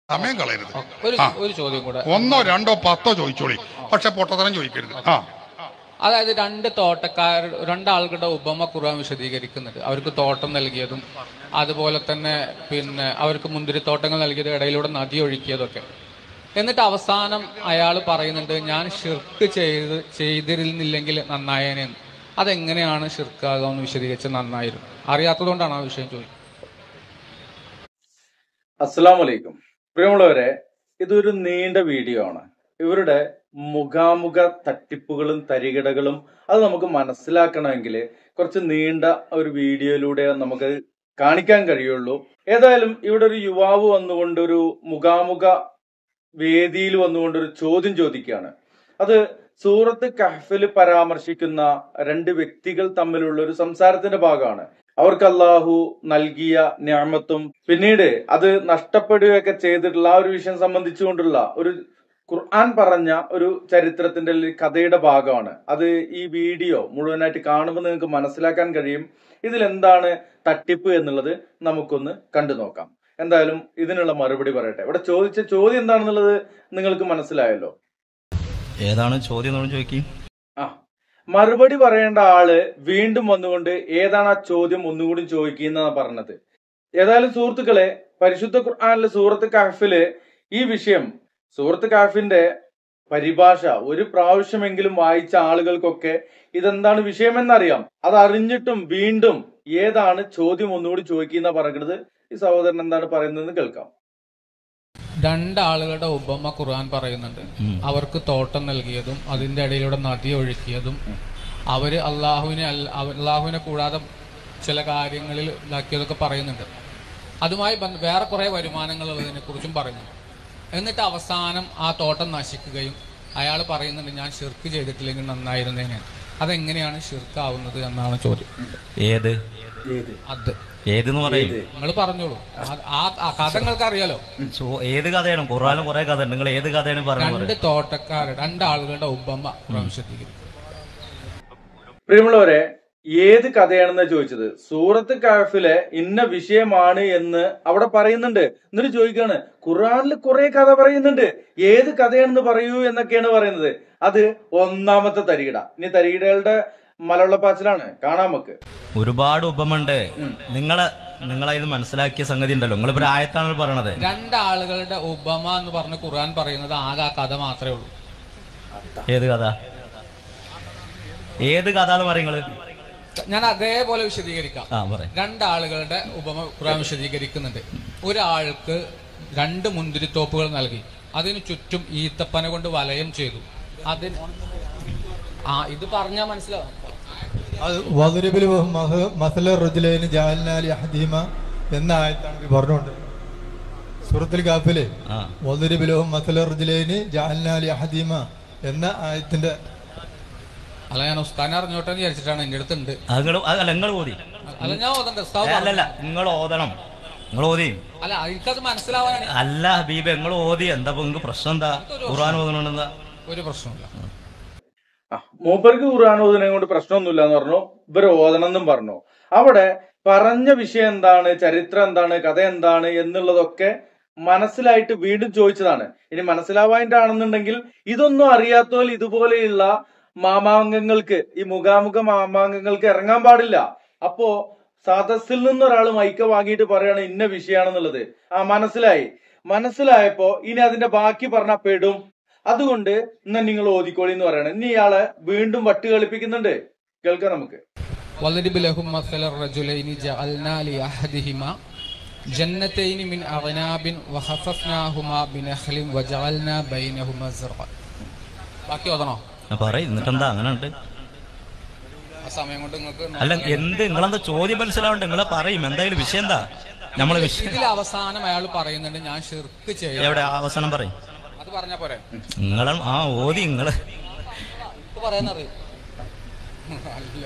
സമയം കളയരുത് ഒരു ആ. ഒരു ചോദ്യം കൂടെ ഒന്നോ രണ്ടോ പത്തോ ചോദിച്ചോളി പക്ഷെ പൊട്ടത്തരം ചോദിക്കരുത് ആ അതായത് രണ്ട് തോട്ടക്കാർ രണ്ടാളുകളുടെ ഉപമ ഖുർആൻ വിശദീകരിക്കുന്നുണ്ട് അവർക്ക് തോട്ടം നൽകിയതും അതുപോലെ തന്നെ പിന്നെ അവർക്ക് മുന്തിരിത്തോട്ടങ്ങൾ നൽകിയത് ഇടയിലൂടെ നദി ഒഴുക്കിയതൊക്കെ എന്നിട്ട് അവസാനം അയാൾ പറയുന്നുണ്ട് ഞാൻ ഷിർക്ക് ചെയ്ത് ചെയ്തിരുന്നില്ലെങ്കിൽ നന്നായേനെ എന്ന്. അതെങ്ങനെയാണ് ഷിർക്കാകാമെന്ന് വിശദീകരിച്ച് നന്നായിരുന്നു അറിയാത്തതുകൊണ്ടാണ് ആ വിഷയം ചോദിക്കുന്നത് അസ്സലാം വലൈക്കും പ്രിയമുള്ളവരെ ഇതൊരു നീണ്ട വീഡിയോ ആണ് ഇവരുടെ മുഖാമുഖ തട്ടിപ്പുകളും തരികിടകളും അത് നമുക്ക് മനസ്സിലാക്കണമെങ്കിൽ കുറച്ച് നീണ്ട ഒരു വീഡിയോയിലൂടെ നമുക്ക് കാണിക്കാൻ കഴിയുള്ളൂ ഏതായാലും ഇവിടെ ഒരു യുവാവ് വന്നുകൊണ്ട് ഒരു മുഖാമുഖ വേദിയിൽ വന്നുകൊണ്ട് ഒരു ചോദ്യം ചോദിക്കുകയാണ് അത് സൂറത്ത് കഹ്ഫിൽ പരാമർശിക്കുന്ന രണ്ട് വ്യക്തികൾ തമ്മിലുള്ള ഒരു സംസാരത്തിന്റെ ഭാഗമാണ് അവർക്ക് അള്ളാഹു നൽകിയ ഞാമത്തും പിന്നീട് അത് നഷ്ടപ്പെടുകയൊക്കെ ചെയ്തിട്ടുള്ള ആ ഒരു വിഷയം സംബന്ധിച്ചുകൊണ്ടുള്ള ഒരു ഖുർആൻ പറഞ്ഞ ഒരു ചരിത്രത്തിന്റെ ഒരു കഥയുടെ ഭാഗമാണ് അത് ഈ വീഡിയോ മുഴുവനായിട്ട് കാണുമ്പോൾ നിങ്ങൾക്ക് മനസ്സിലാക്കാൻ കഴിയും ഇതിൽ എന്താണ് തട്ടിപ്പ് എന്നുള്ളത് നമുക്കൊന്ന് കണ്ടു നോക്കാം എന്തായാലും ഇതിനുള്ള മറുപടി പറയട്ടെ ഇവിടെ ചോദിച്ച ചോദ്യം എന്താണെന്നുള്ളത് നിങ്ങൾക്ക് മനസ്സിലായല്ലോ ഏതാണ് ചോദ്യം എന്നോട് ചോദിക്കും ആ മറുപടി പറയേണ്ട ആള് വീണ്ടും വന്നുകൊണ്ട് ഏതാണ് ആ ചോദ്യം ഒന്നുകൂടി ചോദിക്കുന്നതാണ് പറഞ്ഞത് ഏതായാലും സുഹൃത്തുക്കളെ പരിശുദ്ധ ഖുർആാനിലെ സൂറത്ത് കാഫില് ഈ വിഷയം സൂറത്ത് കാഫിന്റെ പരിഭാഷ ഒരു പ്രാവശ്യമെങ്കിലും വായിച്ച ആളുകൾക്കൊക്കെ ഇതെന്താണ് വിഷയമെന്നറിയാം അത് അറിഞ്ഞിട്ടും വീണ്ടും ഏതാണ് ചോദ്യം ഒന്നുകൂടി ചോദിക്കുന്ന പറയുന്നത് ഈ സഹോദരൻ എന്താണ് പറയുന്നതെന്ന് കേൾക്കാം രണ്ടാളുകളുടെ ഉപമ ഖുർആൻ പറയുന്നുണ്ട് അവർക്ക് തോട്ടം നൽകിയതും അതിന്റെ ഇടയിലൂടെ നദി ഒഴുക്കിയതും അവര് അള്ളാഹുവിനെ അല്ല- അവ- അള്ളാഹുവിനെ കൂടാതെ ചില കാര്യങ്ങളിൽ ഇതാക്കിയതൊക്കെ പറയുന്നുണ്ട് അതുമായി ബന്ധ- വേറെ കുറെ വരുമാനങ്ങൾ ഉള്ളതിനെ കുറിച്ചും പറയുന്നു എന്നിട്ട് അവസാനം ആ തോട്ടം നശിക്കുകയും അയാൾ പറയുന്നുണ്ട് ഞാൻ ഷിർക്ക് ചെയ്തിട്ടില്ലെങ്കിൽ നന്നായിരുന്നേനെ അതെങ്ങനെയാണ് ഷിർക്കാവുന്നത് എന്നാണ് ചോദ്യം ഏത് ഏത് അത് ഏതെന്ന് പറയും നിങ്ങൾ പറഞ്ഞോളൂ ആ- ആ ആ കഥ നിങ്ങൾക്ക് അറിയാലോ ചോ- ഏത് കഥയാണ് ഖുറാനും കുറെ കഥ ഉണ്ട് നിങ്ങൾ ഏത് കഥയാണ് പറഞ്ഞു രണ്ട് തോട്ടക്കാർ രണ്ടാളുകളുടെ ഉപമ ഖുർആൻ വിശദീകരിക്കും പ്രിയമുള്ളവരെ ഏത് കഥയാണെന്ന് ചോദിച്ചത് സൂറത്ത് കാഫിലെ ഇന്ന വിഷയമാണ് എന്ന് അവിടെ പറയുന്നുണ്ട് എന്നിട്ട് ചോദിക്കാണ് ഖുറാനിൽ കുറെ കഥ പറയുന്നുണ്ട് ഏത് കഥയാണെന്ന് പറയൂ എന്നൊക്കെയാണ് പറയുന്നത് അത് ഒന്നാമത്തെ തരികിട ഇനി തരികിടകളുടെ മലവെള്ളപ്പാച്ചിലാണ് കാണാൻ നമുക്ക് ഒരുപാട് ഉപമുണ്ട് നിങ്ങളെ നിങ്ങളത് മനസ്സിലാക്കിയ സംഗതി ഉണ്ടല്ലോ നിങ്ങളിപ്പോ ഒരു ആയത്താണ് പറയണത് രണ്ടാളുകളുടെ ഉപമ എന്ന് പറഞ്ഞ് ഖുർആൻ പറയുന്നത് ആകെ ആ കഥ മാത്രമേ ഉള്ളൂ ഏത് കഥ ഏത് കഥ എന്ന് പറയുന്നത് ഞാൻ അതേപോലെ വിശദീകരിക്കാം ആ പറയാം രണ്ടാളുകളുടെ ഉപമ ഖുർആൻ വിശദീകരിക്കുന്നുണ്ട് ഒരാൾക്ക് രണ്ട് മുന്തിരിത്തോപ്പുകൾ നൽകി അതിന് ചുറ്റും ഈത്തപ്പന കൊണ്ട് വലയം ചെയ്തു അതിന് ആ ഇത് പറഞ്ഞാൽ മനസ്സിലാവും വധുരബിൽ മസല റുജുലൈന് ജാലിനാലി അഹദീമ എന്ന ആയത്താണ് ഇത് പറഞ്ഞുകൊണ്ട് സൂറത്തുൽ കാഫിലെ ആ വധുരബിലവും മസല റുജുലൈന് ജാലിനാലി അഹദീമ എന്ന ആയത്തിന്റെ അല്ല ഞാൻ ഉസ്താനെ അറിഞ്ഞോട്ടെ എന്ന് വിചാരിച്ചിട്ടാണ് എന്റെ അടുത്തുണ്ട് അത് നിങ്ങൾ അല്ല നിങ്ങൾ ഓതി അല്ല ഞാൻ ഓതണ്ട ഉസ്താദ് അല്ലല്ല നിങ്ങൾ ഓതണം നിങ്ങൾ ഓതി അല്ല എനിക്കത് മനസ്സിലാവാനാണ് അല്ല ഹബീബ് നിങ്ങൾ ഓതി എന്താ ഇപ്പൊ നിങ്ങൾക്ക് പ്രശ്നം എന്താ ഖുറാൻ ഓതണെന്താ ഒരു പ്രശ്നമില്ല ആ മൂപ്പർക്ക് ഖുർആൻ ഓതുന്നതിനെ കൊണ്ട് പ്രശ്നമൊന്നുമില്ല എന്ന് പറഞ്ഞു ഇവർ ഓതണം എന്നും പറഞ്ഞു അവിടെ പറഞ്ഞ വിഷയം എന്താണ് ചരിത്രം എന്താണ് കഥ എന്താണ് എന്നുള്ളതൊക്കെ മനസ്സിലായിട്ട് വീണ്ടും ചോദിച്ചതാണ് ഇനി മനസ്സിലാവായിട്ടാണെന്നുണ്ടെങ്കിൽ ഇതൊന്നും അറിയാത്തോൽ ഇതുപോലെയുള്ള മാമാങ്കങ്ങൾക്ക് ഈ മുഖാമുഖ മാമാങ്കങ്ങൾക്ക് ഇറങ്ങാൻ പാടില്ല അപ്പോ സദസ്സിൽ നിന്ന് ഒരാൾ മൈക്ക വാങ്ങിയിട്ട് പറയാണ് ഇന്ന വിഷയമാണെന്നുള്ളത് ആ മനസ്സിലായി മനസ്സിലായപ്പോ ഇനി അതിന്റെ ബാക്കി പറഞ്ഞ പെടും അതുകൊണ്ട് ഇന്ന് നിങ്ങൾ ഓതിക്കോളി എന്ന് പറയണം ഇനി ഇയാളെ വീണ്ടും വട്ട് കളിപ്പിക്കുന്നുണ്ട് കേൾക്കാം നമുക്ക് واضرب لهم مثل الرجلين جعلنا لأحدهما جنتين من أعناب وخففناهما بنخل وجعلنا بينهما زرعا ബാക്കി ഓതണോ പറയും എന്നിട്ടെന്താ അങ്ങനെ ഉണ്ട് ആ സമയം കൊണ്ട് നിങ്ങൾക്ക് അല്ല എന്ത് നിങ്ങളെന്താ ചോദ്യം മനസ്സിലാവണ്ട നിങ്ങളെ പറയും എന്തായാലും വിഷയം എന്താ നമ്മളെ വിഷയം ഇതിൽ അവസാനം അയാൾ പറയുന്നുണ്ട് ഞാൻ ഷിർക്ക് ചെയ്യാം എവിടെ അവസാനം പറയും അത് പറഞ്ഞാ പോരെ നിങ്ങളെ ആ ഓതി നിങ്ങള് ഇത് പറയാനറിയും അല്ല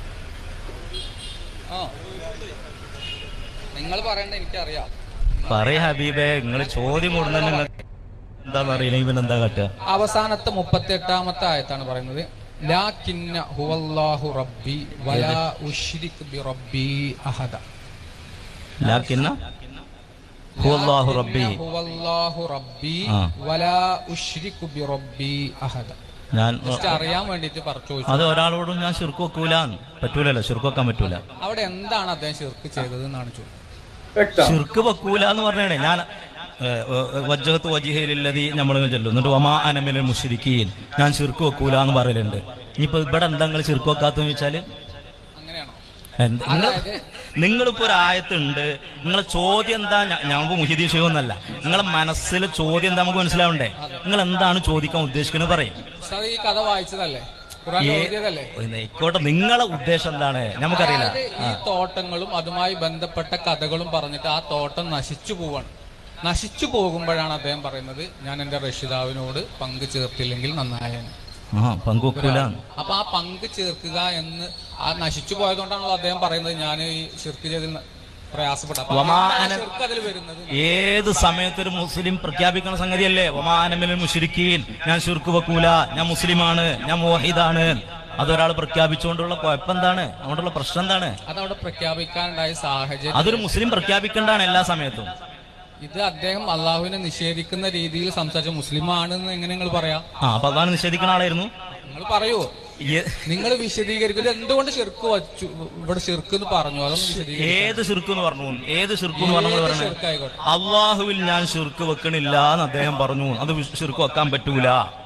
ആ നിങ്ങൾ പറയണ്ട എനിക്കറിയാം പറയ ഹബീബേ നിങ്ങൾ ചോദ്യം കൊടുക്കുന്ന എന്താന്ന് അറിയില്ല ഇവൻ എന്താ കാട്ടുക അവസാനത്തെ മുപ്പത്തി എട്ടാമത്തെ ആയത്താണ് പറയുന്നത് ലാകിന്ന ഹുവല്ലാഹു റബ്ബി വലാ ഉശ്രിക് ബി റബ്ബി അഹദ ലാക്കിന്ന ഹുവല്ലാഹു റബ്ബി ഹുവല്ലാഹു റബ്ബി ആ. വലാ ഉശ്രികു ബി റബ്ബി അഹദ ഞാൻ ജസ്റ്റ് അറിയാൻ വേണ്ടിയിട്ട് പറഞ്ഞു ചോദിച്ചു അത് ഒരാളോടും ഞാൻ ശിർക്ക് വെക്കൂല പറ്റൂലല്ലോ ശിർക്ക് വെക്കാൻ പറ്റൂല അവിടെ എന്താണ് അദ്ദേഹം ശിർക്ക് ചെയ്തത് എന്നാണ് ചോദിച്ചത് വ്യക്തം ശിർക്ക് വെക്കൂല എന്ന് പറഞ്ഞേ ഞാൻ വജ്ജഹത്ത് വജിഹയിലതി നമ്മൾ ചെല്ലും എന്നിട്ട് ഒമാ അനമിലെ മുഷിരിക്കീൻ ഞാൻ ശിർക്ക് വെക്കൂല എന്ന് പറയലുണ്ട് ഇനിയിപ്പോ ഇവിടെ എന്താ നിങ്ങൾ ശിർക്ക് വെക്കാത്തെന്ന് വെച്ചാല് അങ്ങനെയാണോ എന്ത്- നിങ്ങൾ നിങ്ങളിപ്പോ ഒരു ആയത്തുണ്ട് നിങ്ങളെ ചോദ്യം എന്താ ഞ- ഞങ്ങൾക്ക് മുഹിദീൻ ഷെയ്ഖൊന്നല്ല നിങ്ങളെ മനസ്സിലെ ചോദ്യം എന്താ നമുക്ക് മനസ്സിലാവണ്ടേ നിങ്ങൾ എന്താണ് ചോദിക്കാൻ ഉദ്ദേശിക്കുന്നത് പറയും ഉസ്താദ് ഈ കഥ വായിച്ചതല്ലേ ഖുറാൻ ഏ- എഴുതിയതല്ലേ ആയിക്കോട്ടെ നിങ്ങളെ ഉദ്ദേശം എന്താണ് നമുക്കറിയില്ല അതായത് ഈ തോട്ടങ്ങളും അതുമായി ബന്ധപ്പെട്ട കഥകളും പറഞ്ഞിട്ട് ആ തോട്ടം നശിച്ചു പോവാണ് നശിച്ചു പോകുമ്പോഴാണ് അദ്ദേഹം പറയുന്നത് ഞാൻ എന്റെ രക്ഷിതാവിനോട് പങ്കു ചേർത്തില്ലെങ്കിൽ നന്നായേനെ ആ പങ്കുവെക്കൂല അപ്പൊ ആ പങ്ക് ചേർക്കുക എന്ന് ആ നശിച്ചു പോയതുകൊണ്ടാണല്ലോ അദ്ദേഹം പറയുന്നത് ഞാൻ ഈ ഷിർക്ക് ചെയ്തതിൽ പ്രയാസപ്പെട്ടു അപ്പൊ ആ വമാന- ഷിർക്ക് അതിൽ വരുന്നത് ഏത് സമയത്തൊരു മുസ്ലിം പ്രഖ്യാപിക്കുന്ന സംഗതിയല്ലേ ഒമാനമിൽ മുഷിരിക്കീൻ ഞാൻ ശുർക്ക് വെക്കൂല ഞാൻ മുസ്ലിമാണ് ഞാൻ മോഹിദാണ് അതൊരാൾ പ്രഖ്യാപിച്ചുകൊണ്ടുള്ള കുഴപ്പം എന്താണ് അതുകൊണ്ടുള്ള പ്രശ്നം എന്താണ് അതവിടെ പ്രഖ്യാപിക്കാനുണ്ടായ സാഹചര്യം അതൊരു മുസ്ലിം പ്രഖ്യാപിക്കേണ്ടതാണ് എല്ലാ സമയത്തും ഇത് അദ്ദേഹം അള്ളാഹുവിനെ നിഷേധിക്കുന്ന രീതിയിൽ സംസാരിച്ച മുസ്ലിമാണെന്ന് എങ്ങനെ നിങ്ങൾ പറയാ ആ അപ്പൊ അതാണ് നിഷേധിക്കുന്ന ആളായിരുന്നു നിങ്ങൾ പറയൂ ഏ- നിങ്ങൾ വിശദീകരിക്കുന്നത് എന്തുകൊണ്ട് ഷിർക്ക് വച്ചു ഇവിടെ ഷിർക്ക് എന്ന് പറഞ്ഞു അതൊന്ന് വിശദീകരിക്കും ഏത് ശിർക്ക് എന്ന് പറഞ്ഞു ഏത് ശിർക്ക് എന്ന് പറഞ്ഞു ഏത് പറഞ്ഞത് ഷിർക്കായിക്കോട്ടെ അള്ളാഹുവിൽ ഞാൻ ശിർക്ക് വെക്കണില്ല എന്ന് അദ്ദേഹം പറഞ്ഞു അത് ശിർക്ക് വെക്കാൻ പറ്റൂല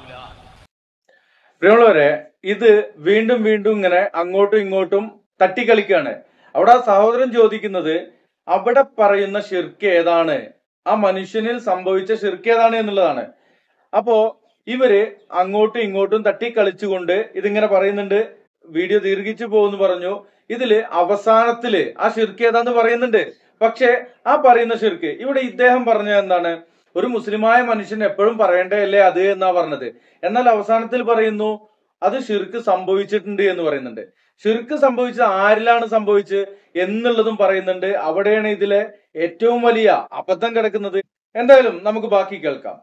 പ്രിയമുള്ളവരെ ഇത് വീണ്ടും വീണ്ടും ഇങ്ങനെ അങ്ങോട്ടും ഇങ്ങോട്ടും തട്ടിക്കളിക്കാണ് അവിടെ ആ സഹോദരൻ ചോദിക്കുന്നത് അവിടെ പറയുന്ന ഷിർക്ക് ഏതാണ് ആ മനുഷ്യനിൽ സംഭവിച്ച ഷിർക്ക് ഏതാണ് എന്നുള്ളതാണ് അപ്പോ ഇവര് അങ്ങോട്ടും ഇങ്ങോട്ടും തട്ടിക്കളിച്ചുകൊണ്ട് ഇതിങ്ങനെ പറയുന്നുണ്ട് വീഡിയോ ദീർഘിച്ചു പോകുന്നു പറഞ്ഞു ഇതില് അവസാനത്തില് ആ ഷിർക്ക് ഏതാന്ന് പറയുന്നുണ്ട് പക്ഷെ ആ പറയുന്ന ഷിർക്ക് ഇവിടെ ഇദ്ദേഹം പറഞ്ഞത് എന്താണ് ഒരു മുസ്ലിമായ മനുഷ്യൻ എപ്പോഴും പറയേണ്ടതല്ലേ അത് എന്നാ പറഞ്ഞത് എന്നാൽ അവസാനത്തിൽ പറയുന്നു അത് ഷിർക്ക് സംഭവിച്ചിട്ടുണ്ട് എന്ന് പറയുന്നുണ്ട് ഷിർക്ക് സംഭവിച്ചത് ആരിലാണ് സംഭവിച്ചത് എന്നുള്ളതും പറയുന്നുണ്ട് അവിടെയാണ് ഇതിലെ ഏറ്റവും വലിയ അബദ്ധം കിടക്കുന്നത് എന്തായാലും നമുക്ക് ബാക്കി കേൾക്കാം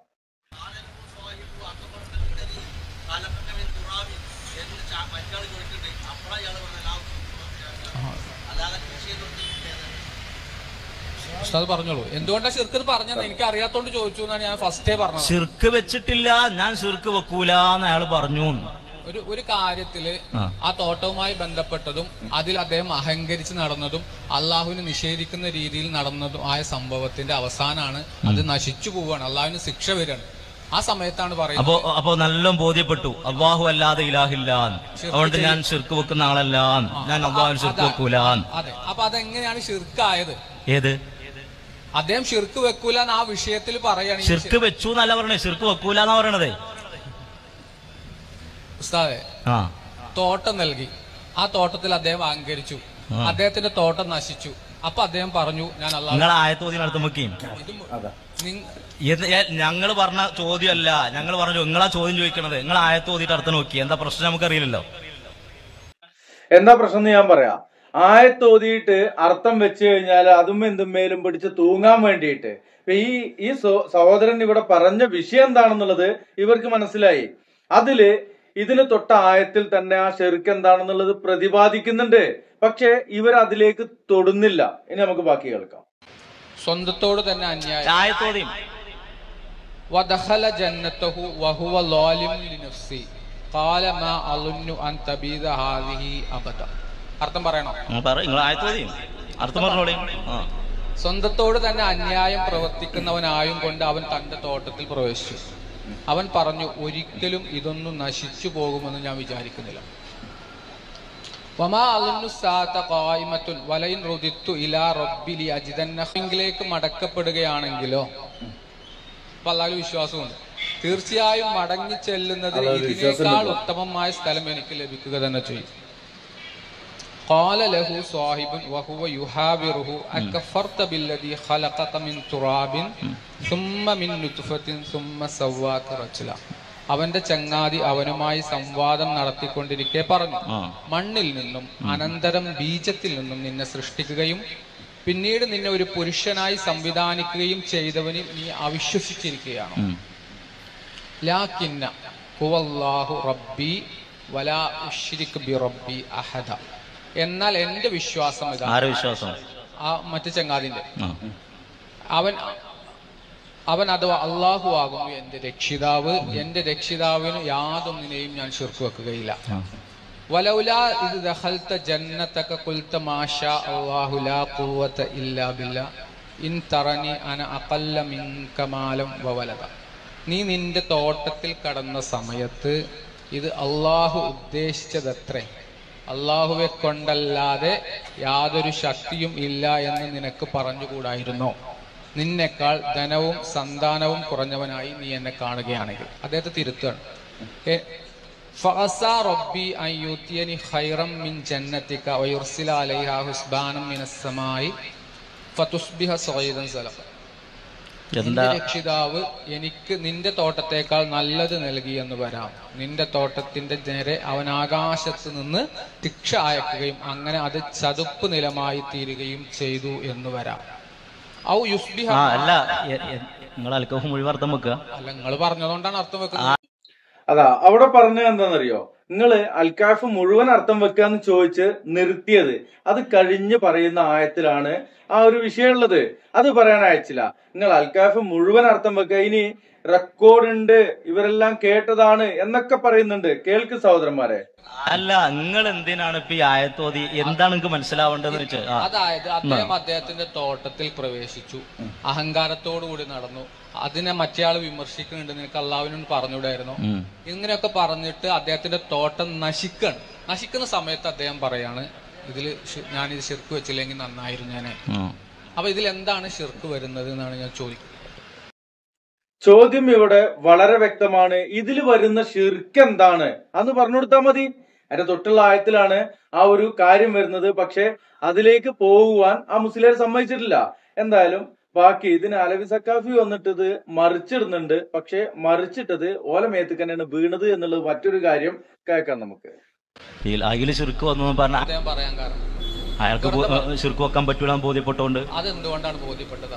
ഉസ്താദ് പറഞ്ഞോളൂ എന്തുകൊണ്ടാണ് ഷിർക്ക് എന്ന് പറഞ്ഞത് എനിക്ക് അറിയാത്തോണ്ട് ചോദിച്ചു എന്നാണ് ഞാൻ ഫസ്റ്റേ പറഞ്ഞത് ശിർക്ക് വെച്ചിട്ടില്ല ഞാൻ ശിർക്ക് വെക്കൂല എന്ന് അയാൾ പറഞ്ഞു ഒരു ഒരു കാര്യത്തില് ആ. ആ തോട്ടവുമായി ബന്ധപ്പെട്ടതും അതിൽ അദ്ദേഹം അഹങ്കരിച്ച് നടന്നതും അള്ളാഹുവിനെ നിഷേധിക്കുന്ന രീതിയിൽ നടന്നതും ആയ സംഭവത്തിന്റെ അവസാനാണ് അത് നശിച്ചു പോവാണ് അള്ളാഹുവിന് ശിക്ഷ വരികയാണ് ആ സമയത്താണ് പറയുന്നത് അപ്പോ അപ്പോ നല്ല ബോധ്യപ്പെട്ടു അള്ളാഹു അല്ലാതെ ഇലാഹില്ല അതുകൊണ്ട് ഞാൻ ശിർക്ക് വെക്കുന്ന ആളല്ല ഞാൻ അള്ളാഹു ശിർക്ക് വെക്കൂല അതെ അപ്പൊ അതെങ്ങനെയാണ് ഷിർക്കായത് ഏത് അദ്ദേഹം ഷിർക്ക് വെക്കൂല എന്ന് ആ വിഷയത്തിൽ പറയുകയാണെങ്കിൽ ശിർക്ക് വെച്ചു എന്നല്ല പറയണേ ശിർക്ക് വെക്കൂല എന്നാ പറയണത് ഉസ്താദെ ആ തോട്ടം നൽകി ആ തോട്ടത്തിൽ അദ്ദേഹം അഹങ്കരിച്ചു ആ. അദ്ദേഹത്തിന്റെ തോട്ടം നശിച്ചു അപ്പൊ അദ്ദേഹം പറഞ്ഞു ഞാൻ അള്ളാഹു നിങ്ങൾ ആയത്തോതി നടത്തു നോക്കി അതാ ഞങ്ങൾ പറഞ്ഞ ചോദ്യമല്ല ഞങ്ങൾ പറഞ്ഞു നിങ്ങളാ ചോദ്യം ചോദിക്കണത് നിങ്ങൾ ആയത്തോതിട്ട് അടുത്ത് നോക്കി എന്താ പ്രശ്നം നമുക്കറിയില്ലല്ലോ എന്താ പ്രശ്നം എന്ന് ഞാൻ പറയാം ആയത്തോതിയിട്ട് അർത്ഥം വെച്ച് കഴിഞ്ഞാൽ അതും എന്തും മേലും പിടിച്ച് തൂങ്ങാൻ വേണ്ടിയിട്ട് ഇപ്പൊ ഈ ഈ സഹോ- സഹോദരൻ ഇവിടെ പറഞ്ഞ വിഷയം എന്താണെന്നുള്ളത് ഇവർക്ക് മനസ്സിലായി അതില് ഇതിന് തൊട്ട ആയത്തിൽ തന്നെ ആ ഷെർക്ക് എന്താണെന്നുള്ളത് പ്രതിപാദിക്കുന്നുണ്ട് പക്ഷെ ഇവർ അതിലേക്ക് തൊടുന്നില്ല ഇനി നമുക്ക് ബാക്കി കേൾക്കാം സ്വന്തത്തോട് തന്നെ അന്യായം ആയത്തോതിയും വദഖല ജന്നത്തഹു വഹുവ ളാലിം ലിനഫ്സി ഖാല മാ അളുന്നു അൻ തബീദ ഹാദിഹി അബദ അർത്ഥം പറയണോ പറ നിങ്ങൾ ആയത്തോതിയും അർത്ഥം പറഞ്ഞോളി ആ സ്വന്തത്തോട് തന്നെ അന്യായം പ്രവർത്തിക്കുന്നവനായും കൊണ്ട് അവൻ തന്റെ തോട്ടത്തിൽ പ്രവേശിച്ചു അവൻ പറഞ്ഞു ഒരിക്കലും ഇതൊന്നും നശിച്ചു പോകുമെന്ന് ഞാൻ വിചാരിക്കുന്നില്ല വമാ അളുന്നു സാത്ത ഖായിമത്തുൻ വലയിൻ റുദിത്തു ഇലാ റബ്ബിലി അജിതന്നഹിലേക്ക് മടക്കപ്പെടുകയാണെങ്കിലോ അപ്പൊ അല്ലാതെ വിശ്വാസമുണ്ട് തീർച്ചയായും മടങ്ങി ചെല്ലുന്നതിന് അല്ലാതെ ഇതിനേക്കാൾ വിശ്വാസമുണ്ടോ? ഉത്തമമായ സ്ഥലം എനിക്ക് ലഭിക്കുക തന്നെ ചെയ്യും قال له صاحب وهو يحاوره أكفرت بالذي خلقك من تراب ثم من نطفة ثم سواك رجلا അവന്റെ ചങ്ങാതി അവനുമായി സംവാദം നടത്തിക്കൊണ്ടിരിക്കെ പറഞ്ഞു ആ. മണ്ണിൽ നിന്നും അനന്തരം ബീജത്തിൽ നിന്നും നിന്നെ സൃഷ്ടിക്കുകയും പിന്നീട് നിന്നെ ഒരു പുരുഷനായി സംവിധാനിക്കുകയും ചെയ്തവനിൽ നീ അവിശ്വസിച്ചിരിക്കുകയാണ് ഉം. ലാക്കിന്ന ഹുവല്ലാഹു റബ്ബി വലാ ഉശ്രിക് ബി റബ്ബി അഹദ എന്നാൽ എന്റെ വിശ്വാസം ഇതാ ആരെ വിശ്വാസം ആ മറ്റു ചങ്ങാതിന്റെ ആ അവൻ അവൻ അഥവാ അള്ളാഹു ആകുന്നു എന്റെ രക്ഷിതാവ് എന്റെ രക്ഷിതാവിന് യാതൊന്നിനെയും ഞാൻ ശിർക്ക് വെക്കുകയില്ല വലൗല ഇത് ദഖൽത ജന്നതക ഖുൽത മാഷാ അല്ലാഹു ലാ ഖുവത ഇല്ലാ ബില്ലാ ഇൻ തറനി അന അഖല്ല മിൻക മാലം വവലദ നീ നിന്റെ തോട്ടത്തിൽ കടന്ന സമയത്ത് ഇത് അള്ളാഹു ഉദ്ദേശിച്ചതത്രേ അള്ളാഹുവെ കൊണ്ടല്ലാതെ യാതൊരു ശക്തിയും ഇല്ല എന്ന് നിനക്ക് പറഞ്ഞുകൂടായിരുന്നോ നിന്നെക്കാൾ ധനവും സന്താനവും കുറഞ്ഞവനായി നീ എന്നെ കാണുകയാണെങ്കിൽ അദ്ദേഹത്തെ തിരുത്തുകയാണ് ഏ, فعسى ربي أن يؤتيني خيرا من جنتك ويرسل عليها حسبانا من السماء فتصبح صعيدا زلقا എന്താ നിന്റെ രക്ഷിതാവ് എനിക്ക് നിന്റെ തോട്ടത്തേക്കാൾ നല്ലത് നൽകി എന്ന് വരാം നിന്റെ തോട്ടത്തിന്റെ നേരെ അവൻ ആകാശത്ത് നിന്ന് ശിക്ഷ അയക്കുകയും അങ്ങനെ അത് ചതുപ്പ് നിലമായി തീരുകയും ചെയ്തു എന്ന് വരാം ഔ യുസ്ബിഹ ആ അല്ല നിങ്ങൾ അൽക്കഹു മുഴുവൻ അർത്ഥം വെക്കുക അല്ല നിങ്ങൾ പറഞ്ഞതുകൊണ്ടാണ് അർത്ഥം വെക്കുന്നത് അതാ അവിടെ പറഞ്ഞത് എന്താണെന്നറിയോ നിങ്ങള് അൽക്കാഫ് മുഴുവൻ അർത്ഥം വെക്കാന്ന് ചോദിച്ച് നിർത്തിയത് അത് കഴിഞ്ഞ് പറയുന്ന ആയത്തിലാണ് ആ ഒരു വിഷയമുള്ളത് അത് പറയാൻ അയച്ചില്ല നിങ്ങൾ അൽക്കാഫ് മുഴുവൻ അർത്ഥം വെക്കുക ഇനി റെക്കോർഡ് ഉണ്ട് ഇവരെല്ലാം കേട്ടതാണ് എന്നൊക്കെ പറയുന്നുണ്ട് കേൾക്ക് സഹോദരന്മാരെ അല്ല നിങ്ങൾ എന്തിനാണ് ഇപ്പൊ ഈ ആയത്തോതി എന്താണ് നിങ്ങൾക്ക് മനസ്സിലാവേണ്ടതെന്ന് വെച്ചാൽ ആ അതായത് അദ്ദേഹം അദ്ദേഹത്തിന്റെ തോട്ടത്തിൽ പ്രവേശിച്ചു അഹങ്കാരത്തോടു കൂടി നടന്നു അതിനെ മറ്റേയാൾ വിമർശിക്കുന്നുണ്ട് നിനക്ക് അള്ളാവിനോട് പറഞ്ഞുകൂടായിരുന്നു ഉം. ഇങ്ങനെയൊക്കെ പറഞ്ഞിട്ട് അദ്ദേഹത്തിന്റെ തോട്ടം നശിക്കണം നശിക്കുന്ന സമയത്ത് അദ്ദേഹം പറയാണ് ഇതിൽ ഞാനിത് ശിർക്ക് വെച്ചില്ലെങ്കിൽ നന്നായിരുന്നു ഞാൻ ഉം. അപ്പൊ ഇതിൽ എന്താണ് ശിർക്ക് വരുന്നത് എന്നാണ് ഞാൻ ചോദിക്കുന്നത് ചോദ്യം ഇവിടെ വളരെ വ്യക്തമാണ് ഇതിൽ വരുന്ന ഷിർക്ക് എന്താണ് അന്ന് പറഞ്ഞു കൊടുത്താൽ മതി അതിന്റെ തൊട്ടുള്ള ആയത്തിലാണ് ആ ഒരു കാര്യം വരുന്നത് പക്ഷെ അതിലേക്ക് പോകുവാൻ ആ മുസ്ലിം സമ്മതിച്ചിട്ടില്ല എന്തായാലും ബാക്കി ഇതിന് അലവി സക്കാഫി വന്നിട്ട് ഇത് മറിച്ചിടുന്നുണ്ട് പക്ഷെ മറിച്ചിട്ടത് ഓല മേത്ത് തന്നെയാണ് വീണത് എന്നുള്ളത് മറ്റൊരു കാര്യം കേൾക്കാം നമുക്ക് ഈ അഖില് ചുരുക്ക് വന്നു എന്ന് പറഞ്ഞ അദ്ദേഹം പറയാൻ കാരണം അയാൾക്ക് ചുരുക്ക് വെക്കാൻ പറ്റൂല എന്ന് ബോധ്യപ്പെട്ടോണ്ട് അതെന്തുകൊണ്ടാണ് ബോധ്യപ്പെട്ടത്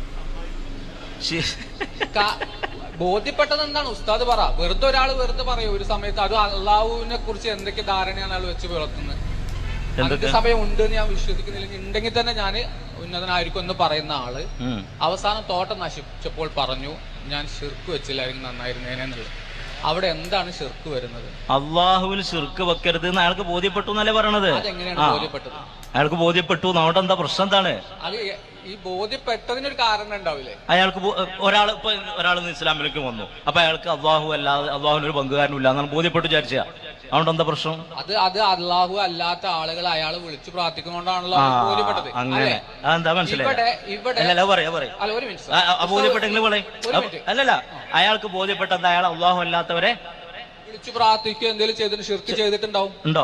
ശി- ക- ബോധ്യപ്പെട്ടത് എന്താണ് ഉസ്താദ് പറ വെറുതെ ഒരാൾ വെറുതെ പറയും ഒരു സമയത്ത് അത് അള്ളാഹുവിനെ കുറിച്ച് എന്തൊക്കെ ധാരണയാണ് അയാൾ വെച്ച് പുലർത്തുന്നത് എന്തൊക്കെ? അങ്ങനത്തെ സമയം ഉണ്ട് എന്ന് ഞാൻ വിശ്വസിക്കുന്നില്ലെങ്കിൽ ഉണ്ടെങ്കിൽ തന്നെ ഞാൻ ഉന്നതനായിരിക്കും എന്ന് പറയുന്ന ആള് ഉം. അവസാനം തോട്ടം നശിപ്പിച്ചപ്പോൾ പറഞ്ഞു ഞാൻ ഷിർക്ക് വെച്ചില്ലായിരുന്നു നന്നായിരുന്നേനെന്നുള്ളത് അവിടെ എന്താണ് ഷിർക്ക് വരുന്നത് അള്ളാഹുവിൽ ചുരുക്ക് വെക്കരുത് എന്ന് അയാൾക്ക് ബോധ്യപ്പെട്ടു എന്നല്ലേ പറയണത് അതെങ്ങനെയാണ് ആ. ബോധ്യപ്പെട്ടത് അയാൾക്ക് ബോധ്യപ്പെട്ടു അവിടെ എന്താ പ്രശ്നം എന്താണ് അത് ഈ ബോധ്യപ്പെട്ടതിനൊരു കാരണം ഉണ്ടാവില്ലേ അയാൾക്ക് ഒരാൾ ഇപ്പൊ ഒരാൾ ഇസ്ലാമിലേക്ക് വന്നു അപ്പൊ അയാൾക്ക് അള്ളാഹു അല്ലാതെ അള്ളാഹുവിന് ഒരു പങ്കുകാരനും ഇല്ല എന്നാണ് ബോധ്യപ്പെട്ടു വിചാരിച്ച അതുകൊണ്ട് എന്താ പ്രശ്നം അത് അത് അള്ളാഹു അല്ലാത്ത ആളുകൾ അയാൾ വിളിച്ചു പ്രാർത്ഥിക്കുന്നതുകൊണ്ടാണല്ലോ ആ അവർക്ക് ബോധ്യപ്പെട്ടത് അങ്ങനെ അല്ലേ? അതെന്താ മനസ്സിലായി ഇവിടെ ഇവിടെ അല്ലല്ല പറയാ പറയാ അല്ല ഒരു മിനിറ്റ് ആ, ആ, ബോധ്യപ്പെട്ടെങ്കിൽ പറയും ഒരു മിനിറ്റ് അല്ലല്ല അയാൾക്ക് ബോധ്യപ്പെട്ടത് അയാൾ അള്ളാഹു അല്ലാത്തവരെ വിളിച്ചു പ്രാർത്ഥിക്കുക എന്തെങ്കിലും ചെയ്തിട്ട് ഷിർക്ക് ചെയ്തിട്ടുണ്ടാവും ഉണ്ടോ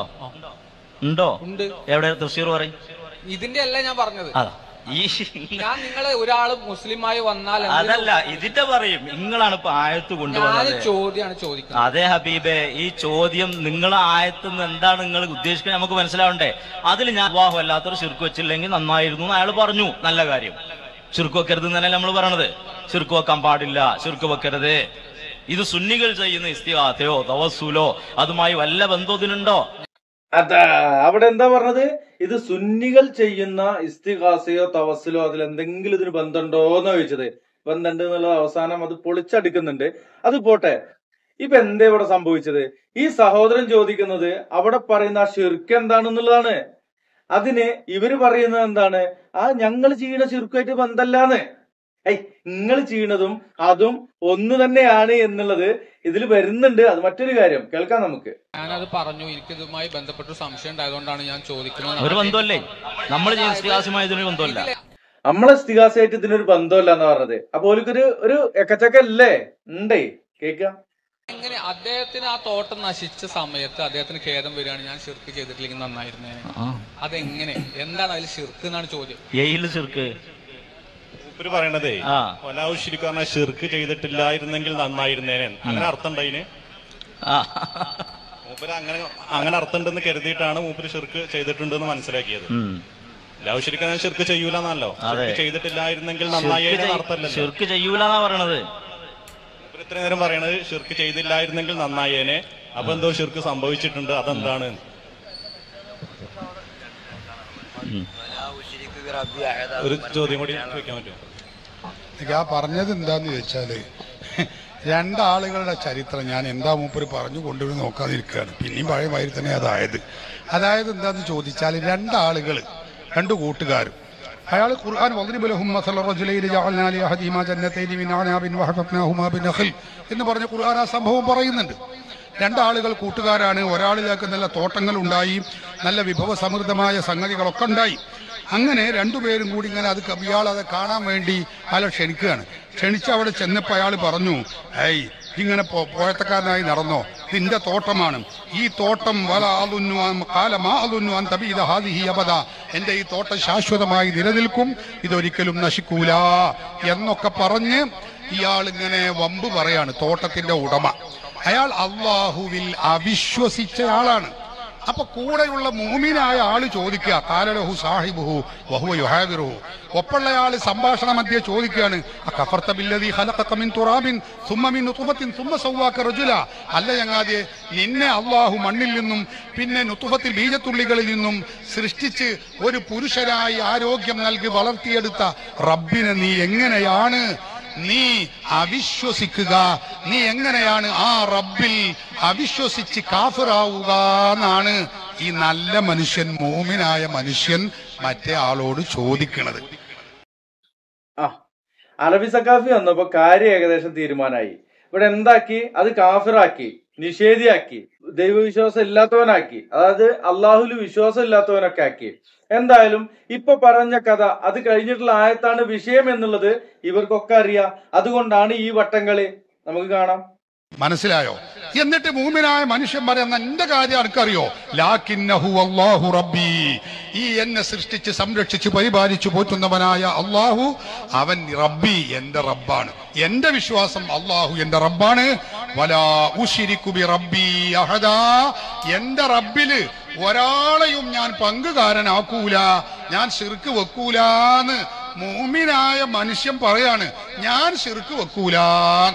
ഉണ്ടോ ഉണ്ട് എവിടെ തൃശ്ശൂർ പറയും ഇതിന്റെ അല്ല ഞാൻ പറഞ്ഞത് അതാ ഈ ഞാൻ നിങ്ങളെ ഒരാള് മുസ്ലിമായി വന്നാൽ എന്തിനും- അതല്ല ഇതിന്റെ പറയും നിങ്ങളാണ് ഇപ്പൊ ആയത്ത് ഞാൻ കൊണ്ടുവന്നത് ചോദ്യമാണ് ചോദിക്കുന്നത് അതെ ഹബീബെ ഈ ചോദ്യം നിങ്ങൾ ആയത്തുനിന്ന് എന്താണ് നിങ്ങൾ ഉദ്ദേശിക്കുന്നത് നമുക്ക് മനസ്സിലാവണ്ടേ അതിൽ ഞാൻ അള്ളാഹു അല്ലാത്തൊരു ചുരുക്ക് വെച്ചില്ലെങ്കിൽ നന്നായിരുന്നു എന്ന് അയാൾ പറഞ്ഞു നല്ല കാര്യം ചുരുക്ക് വെക്കരുത് എന്നല്ലേ നമ്മൾ പറയണത് ചുരുക്ക് വെക്കാൻ പാടില്ല ചുരുക്ക് വെക്കരുത് ഇത് സുന്നികൾ ചെയ്യുന്ന ഇസ്തിഹാത്തയോ തവസ്സുലോ അതുമായി വല്ല ബന്ധവും ഇതിനുണ്ടോ അതാ അവിടെ എന്താ പറഞ്ഞത് ഇത് സുന്നികൾ ചെയ്യുന്ന ഇസ്തിഹാസയോ തവസ്സിലോ അതിൽ എന്തെങ്കിലും ഇതിന് ബന്ധമുണ്ടോ എന്ന് ചോദിച്ചത് ബന്ധമുണ്ട് എന്നുള്ളത് അവസാനം അത് പൊളിച്ചടുക്കുന്നുണ്ട് അത് പോട്ടെ ഇപ്പൊ എന്താ ഇവിടെ സംഭവിച്ചത് ഈ സഹോദരൻ ചോദിക്കുന്നത് അവിടെ പറയുന്ന ആ ഷിർക്ക് എന്താണെന്നുള്ളതാണ് അതിന് ഇവര് പറയുന്നത് എന്താണ് ആ ഞങ്ങൾ ചെയ്യുന്ന ഷിർക്കുമായിട്ട് ബന്ധമല്ലാന്ന് ഏയ് നിങ്ങൾ ചെയ്യണതും അതും ഒന്ന് തന്നെയാണ് എന്നുള്ളത് ഇതിൽ വരുന്നുണ്ട് അത് മറ്റൊരു കാര്യം കേൾക്കാം നമുക്ക് ഞാനത് പറഞ്ഞു എനിക്കിതുമായി ബന്ധപ്പെട്ട ഒരു സംശയം ഉണ്ടായതുകൊണ്ടാണ് ഞാൻ ഒരു ചോദിക്കുന്നത് ബന്ധമല്ലേ നമ്മൾ ചെയ്യുന്ന ഇസ്തിഹാസമായ ഇതിനൊരു ബന്ധമല്ല നമ്മളെ സ്ഥികാസായിട്ട് ഇതിനൊരു ബന്ധമല്ല എന്ന് പറഞ്ഞത് അപ്പൊ ഓലിക്കൊരു ഒരു എക്കച്ചക്കല്ലേ ഉണ്ടേ കേക്കാം എങ്ങനെ അദ്ദേഹത്തിന് ആ തോട്ടം നശിച്ച സമയത്ത് അദ്ദേഹത്തിന് ഖേദം വരികയാണ് ഞാൻ ഷിർക്ക് ചെയ്തിട്ടില്ലെങ്കിൽ നന്നായിരുന്നേ അതെങ്ങനെ എന്താണ് അതിൽ ഷിർക്ക് എന്നാണ് ചോദ്യം എയിൽ ചുരുക്ക് മൂപ്പര് പറയണതേ ആ ഒലാവ് ശിരിക്കാരനെ ഷിർക്ക് ചെയ്തിട്ടില്ലായിരുന്നെങ്കിൽ നന്നായിരുന്നേനെ അങ്ങനെ അർത്ഥം ഉണ്ടായിന് ആ മൂപ്പര് അങ്ങനെ അങ്ങനെ അർത്ഥം ഉണ്ടെന്ന് കരുതിയിട്ടാണ് മൂപ്പര് ഷിർക്ക് ചെയ്തിട്ടുണ്ടെന്ന് മനസ്സിലാക്കിയത് ഉം. ലവ് ശിരിക്കാൻ ഷിർക്ക് ചെയ്യൂലെന്നല്ലോ ഷിർക്ക് ചെയ്തിട്ടില്ലായിരുന്നെങ്കിൽ നന്നായി അർത്ഥമല്ലല്ലോ ചുരുക്ക് ചെയ്യൂലെന്നാ പറയണത് മൂപ്പര് ഇത്രയും നേരം പറയണത് ഷിർക്ക് ചെയ്തില്ലായിരുന്നെങ്കിൽ നന്നായേനെ അപ്പൊ എന്തോ ഷിർക്ക് സംഭവിച്ചിട്ടുണ്ട് അതെന്താണ് ഒരു ചോദ്യം കൂടി ചോദിക്കാൻ പറ്റുമോ എനിക്ക് ആ പറഞ്ഞത് എന്താന്ന് ചോദിച്ചാല് രണ്ടാളുകളുടെ ചരിത്രം ഞാൻ എന്താ മൂപ്പര് പറഞ്ഞു കൊണ്ടുവന്ന് നോക്കാതിരിക്കുകയാണ് പിന്നെയും പഴയ മാതിരി തന്നെ അതായത് അതായത് എന്താന്ന് ചോദിച്ചാൽ രണ്ടാളുകൾ രണ്ട് കൂട്ടുകാരും അയാൾ ഖുർആൻ വദ്രിബുലഹും മസല റജുലൈനി ജഅൽനാ ലിഅഹദിഹിമാ ജന്നതൈനി മിൻ അഅനാബിൻ വഹഫഫ്നാഹുമാ ബിനഖൽ എന്ന് പറഞ്ഞ ഖുർആൻ ആ സംഭവം പറയുന്നുണ്ട് രണ്ടാളുകൾ കൂട്ടുകാരാണ് ഒരാളിലേക്ക് നല്ല തോട്ടങ്ങൾ ഉണ്ടായി നല്ല വിഭവ സമൃദ്ധമായ സംഗതികളൊക്കെ ഉണ്ടായി അങ്ങനെ രണ്ടുപേരും കൂടി ഇങ്ങനെ അത് ക- ഇയാൾ അത് കാണാൻ വേണ്ടി അയാളെ ക്ഷണിക്കുകയാണ് ക്ഷണിച്ച് അവിടെ ചെന്നപ്പോൾ അയാൾ പറഞ്ഞു ഏയ് ഇങ്ങനെ പോ- പോയത്തക്കാരനായി നടന്നോ ഇതിന്റെ തോട്ടമാണ് ഈ തോട്ടം വല ആളുന്നു കാലമാ ആളുന്നു അൻ തബീദ ഹാദിഹി അബദ എന്റെ ഈ തോട്ടം ശാശ്വതമായി നിലനിൽക്കും ഇതൊരിക്കലും നശിക്കൂല എന്നൊക്കെ പറഞ്ഞ് ഇയാൾ ഇങ്ങനെ വമ്പ് പറയാണ് തോട്ടത്തിന്റെ ഉടമ അയാൾ അള്ളാഹുവിൽ അവിശ്വസിച്ചയാളാണ് അപ്പൊ കൂടെയുള്ള മൂമിനായ ആള് ചോദിക്കുക കാലലഹു സാഹിബുഹു വഹുവ യുഹാബിറുഹു ഒപ്പുള്ള ആള് സംഭാഷണ മധ്യേ ചോദിക്കുകയാണ് അകഫർത ബില്ലദീ ഖലഖക മിൻ തുറാബിൻ സുമ്മ മിൻ നുത്ഫത്തിൻ സുമ്മ സവ്വാക റജുല അല്ല ചങ്ങാതിയെ നിന്നെ അള്ളാഹു മണ്ണിൽ നിന്നും പിന്നെ നുത്തുഫത്തിൽ ബീജത്തുള്ളികളിൽ നിന്നും സൃഷ്ടിച്ച് ഒരു പുരുഷനായി ആരോഗ്യം നൽകി വളർത്തിയെടുത്ത റബ്ബിനെ നീ എങ്ങനെയാണ് നീ അവിശ്വസിക്കുക നീ എങ്ങനെയാണ് ആ റബ്ബിൽ അവിശ്വസിച്ച് കാഫിറാവുക എന്നാണ് ഈ നല്ല മനുഷ്യൻ മോമിനായ മനുഷ്യൻ മറ്റേ ആളോട് ചോദിക്കണത് ആ അറബി സക്കാഫി വന്നപ്പോ കാര്യം ഏകദേശം തീരുമാനമായി ഇവിടെ എന്താക്കി അത് കാഫിറാക്കി നിഷേധിയാക്കി ദൈവവിശ്വാസം ഇല്ലാത്തവനാക്കി അതായത് അള്ളാഹുല് വിശ്വാസം ഇല്ലാത്തവനൊക്കെ ആക്കി എന്തായാലും ഇപ്പൊ പറഞ്ഞ കഥ അത് കഴിഞ്ഞിട്ടുള്ള ആയത്താണ് വിഷയം എന്നുള്ളത് ഇവർക്കൊക്കെ അറിയാം അതുകൊണ്ടാണ് ഈ വട്ടംകളി നമുക്ക് കാണാം മനസ്സിലായോ എന്നിട്ട് മൂമിനായ മനുഷ്യൻ പറയുന്ന എന്റെ കാര്യം എനിക്കറിയോ ലാക്കിന്നഹു അല്ലാഹു റബ്ബി ഈ എന്നെ സൃഷ്ടിച്ച് സംരക്ഷിച്ച് പരിപാലിച്ചു പോറ്റുന്നവനായ അള്ളാഹു അവൻ റബ്ബി എന്റെ റബ്ബാണ് എന്റെ വിശ്വാസം അള്ളാഹു എന്റെ റബ്ബാണ് വലാ ഉശിരിക്കു ബി റബ്ബി അഹദാ എന്റെ റബ്ബില് ഒരാളെയും ഞാൻ പങ്കുകാരനാക്കൂല ഞാൻ ശിർക്ക് വെക്കൂലാന്ന് മൂമിനായ മനുഷ്യൻ പറയാണ് ഞാൻ ശിർക്ക് വെക്കൂലാ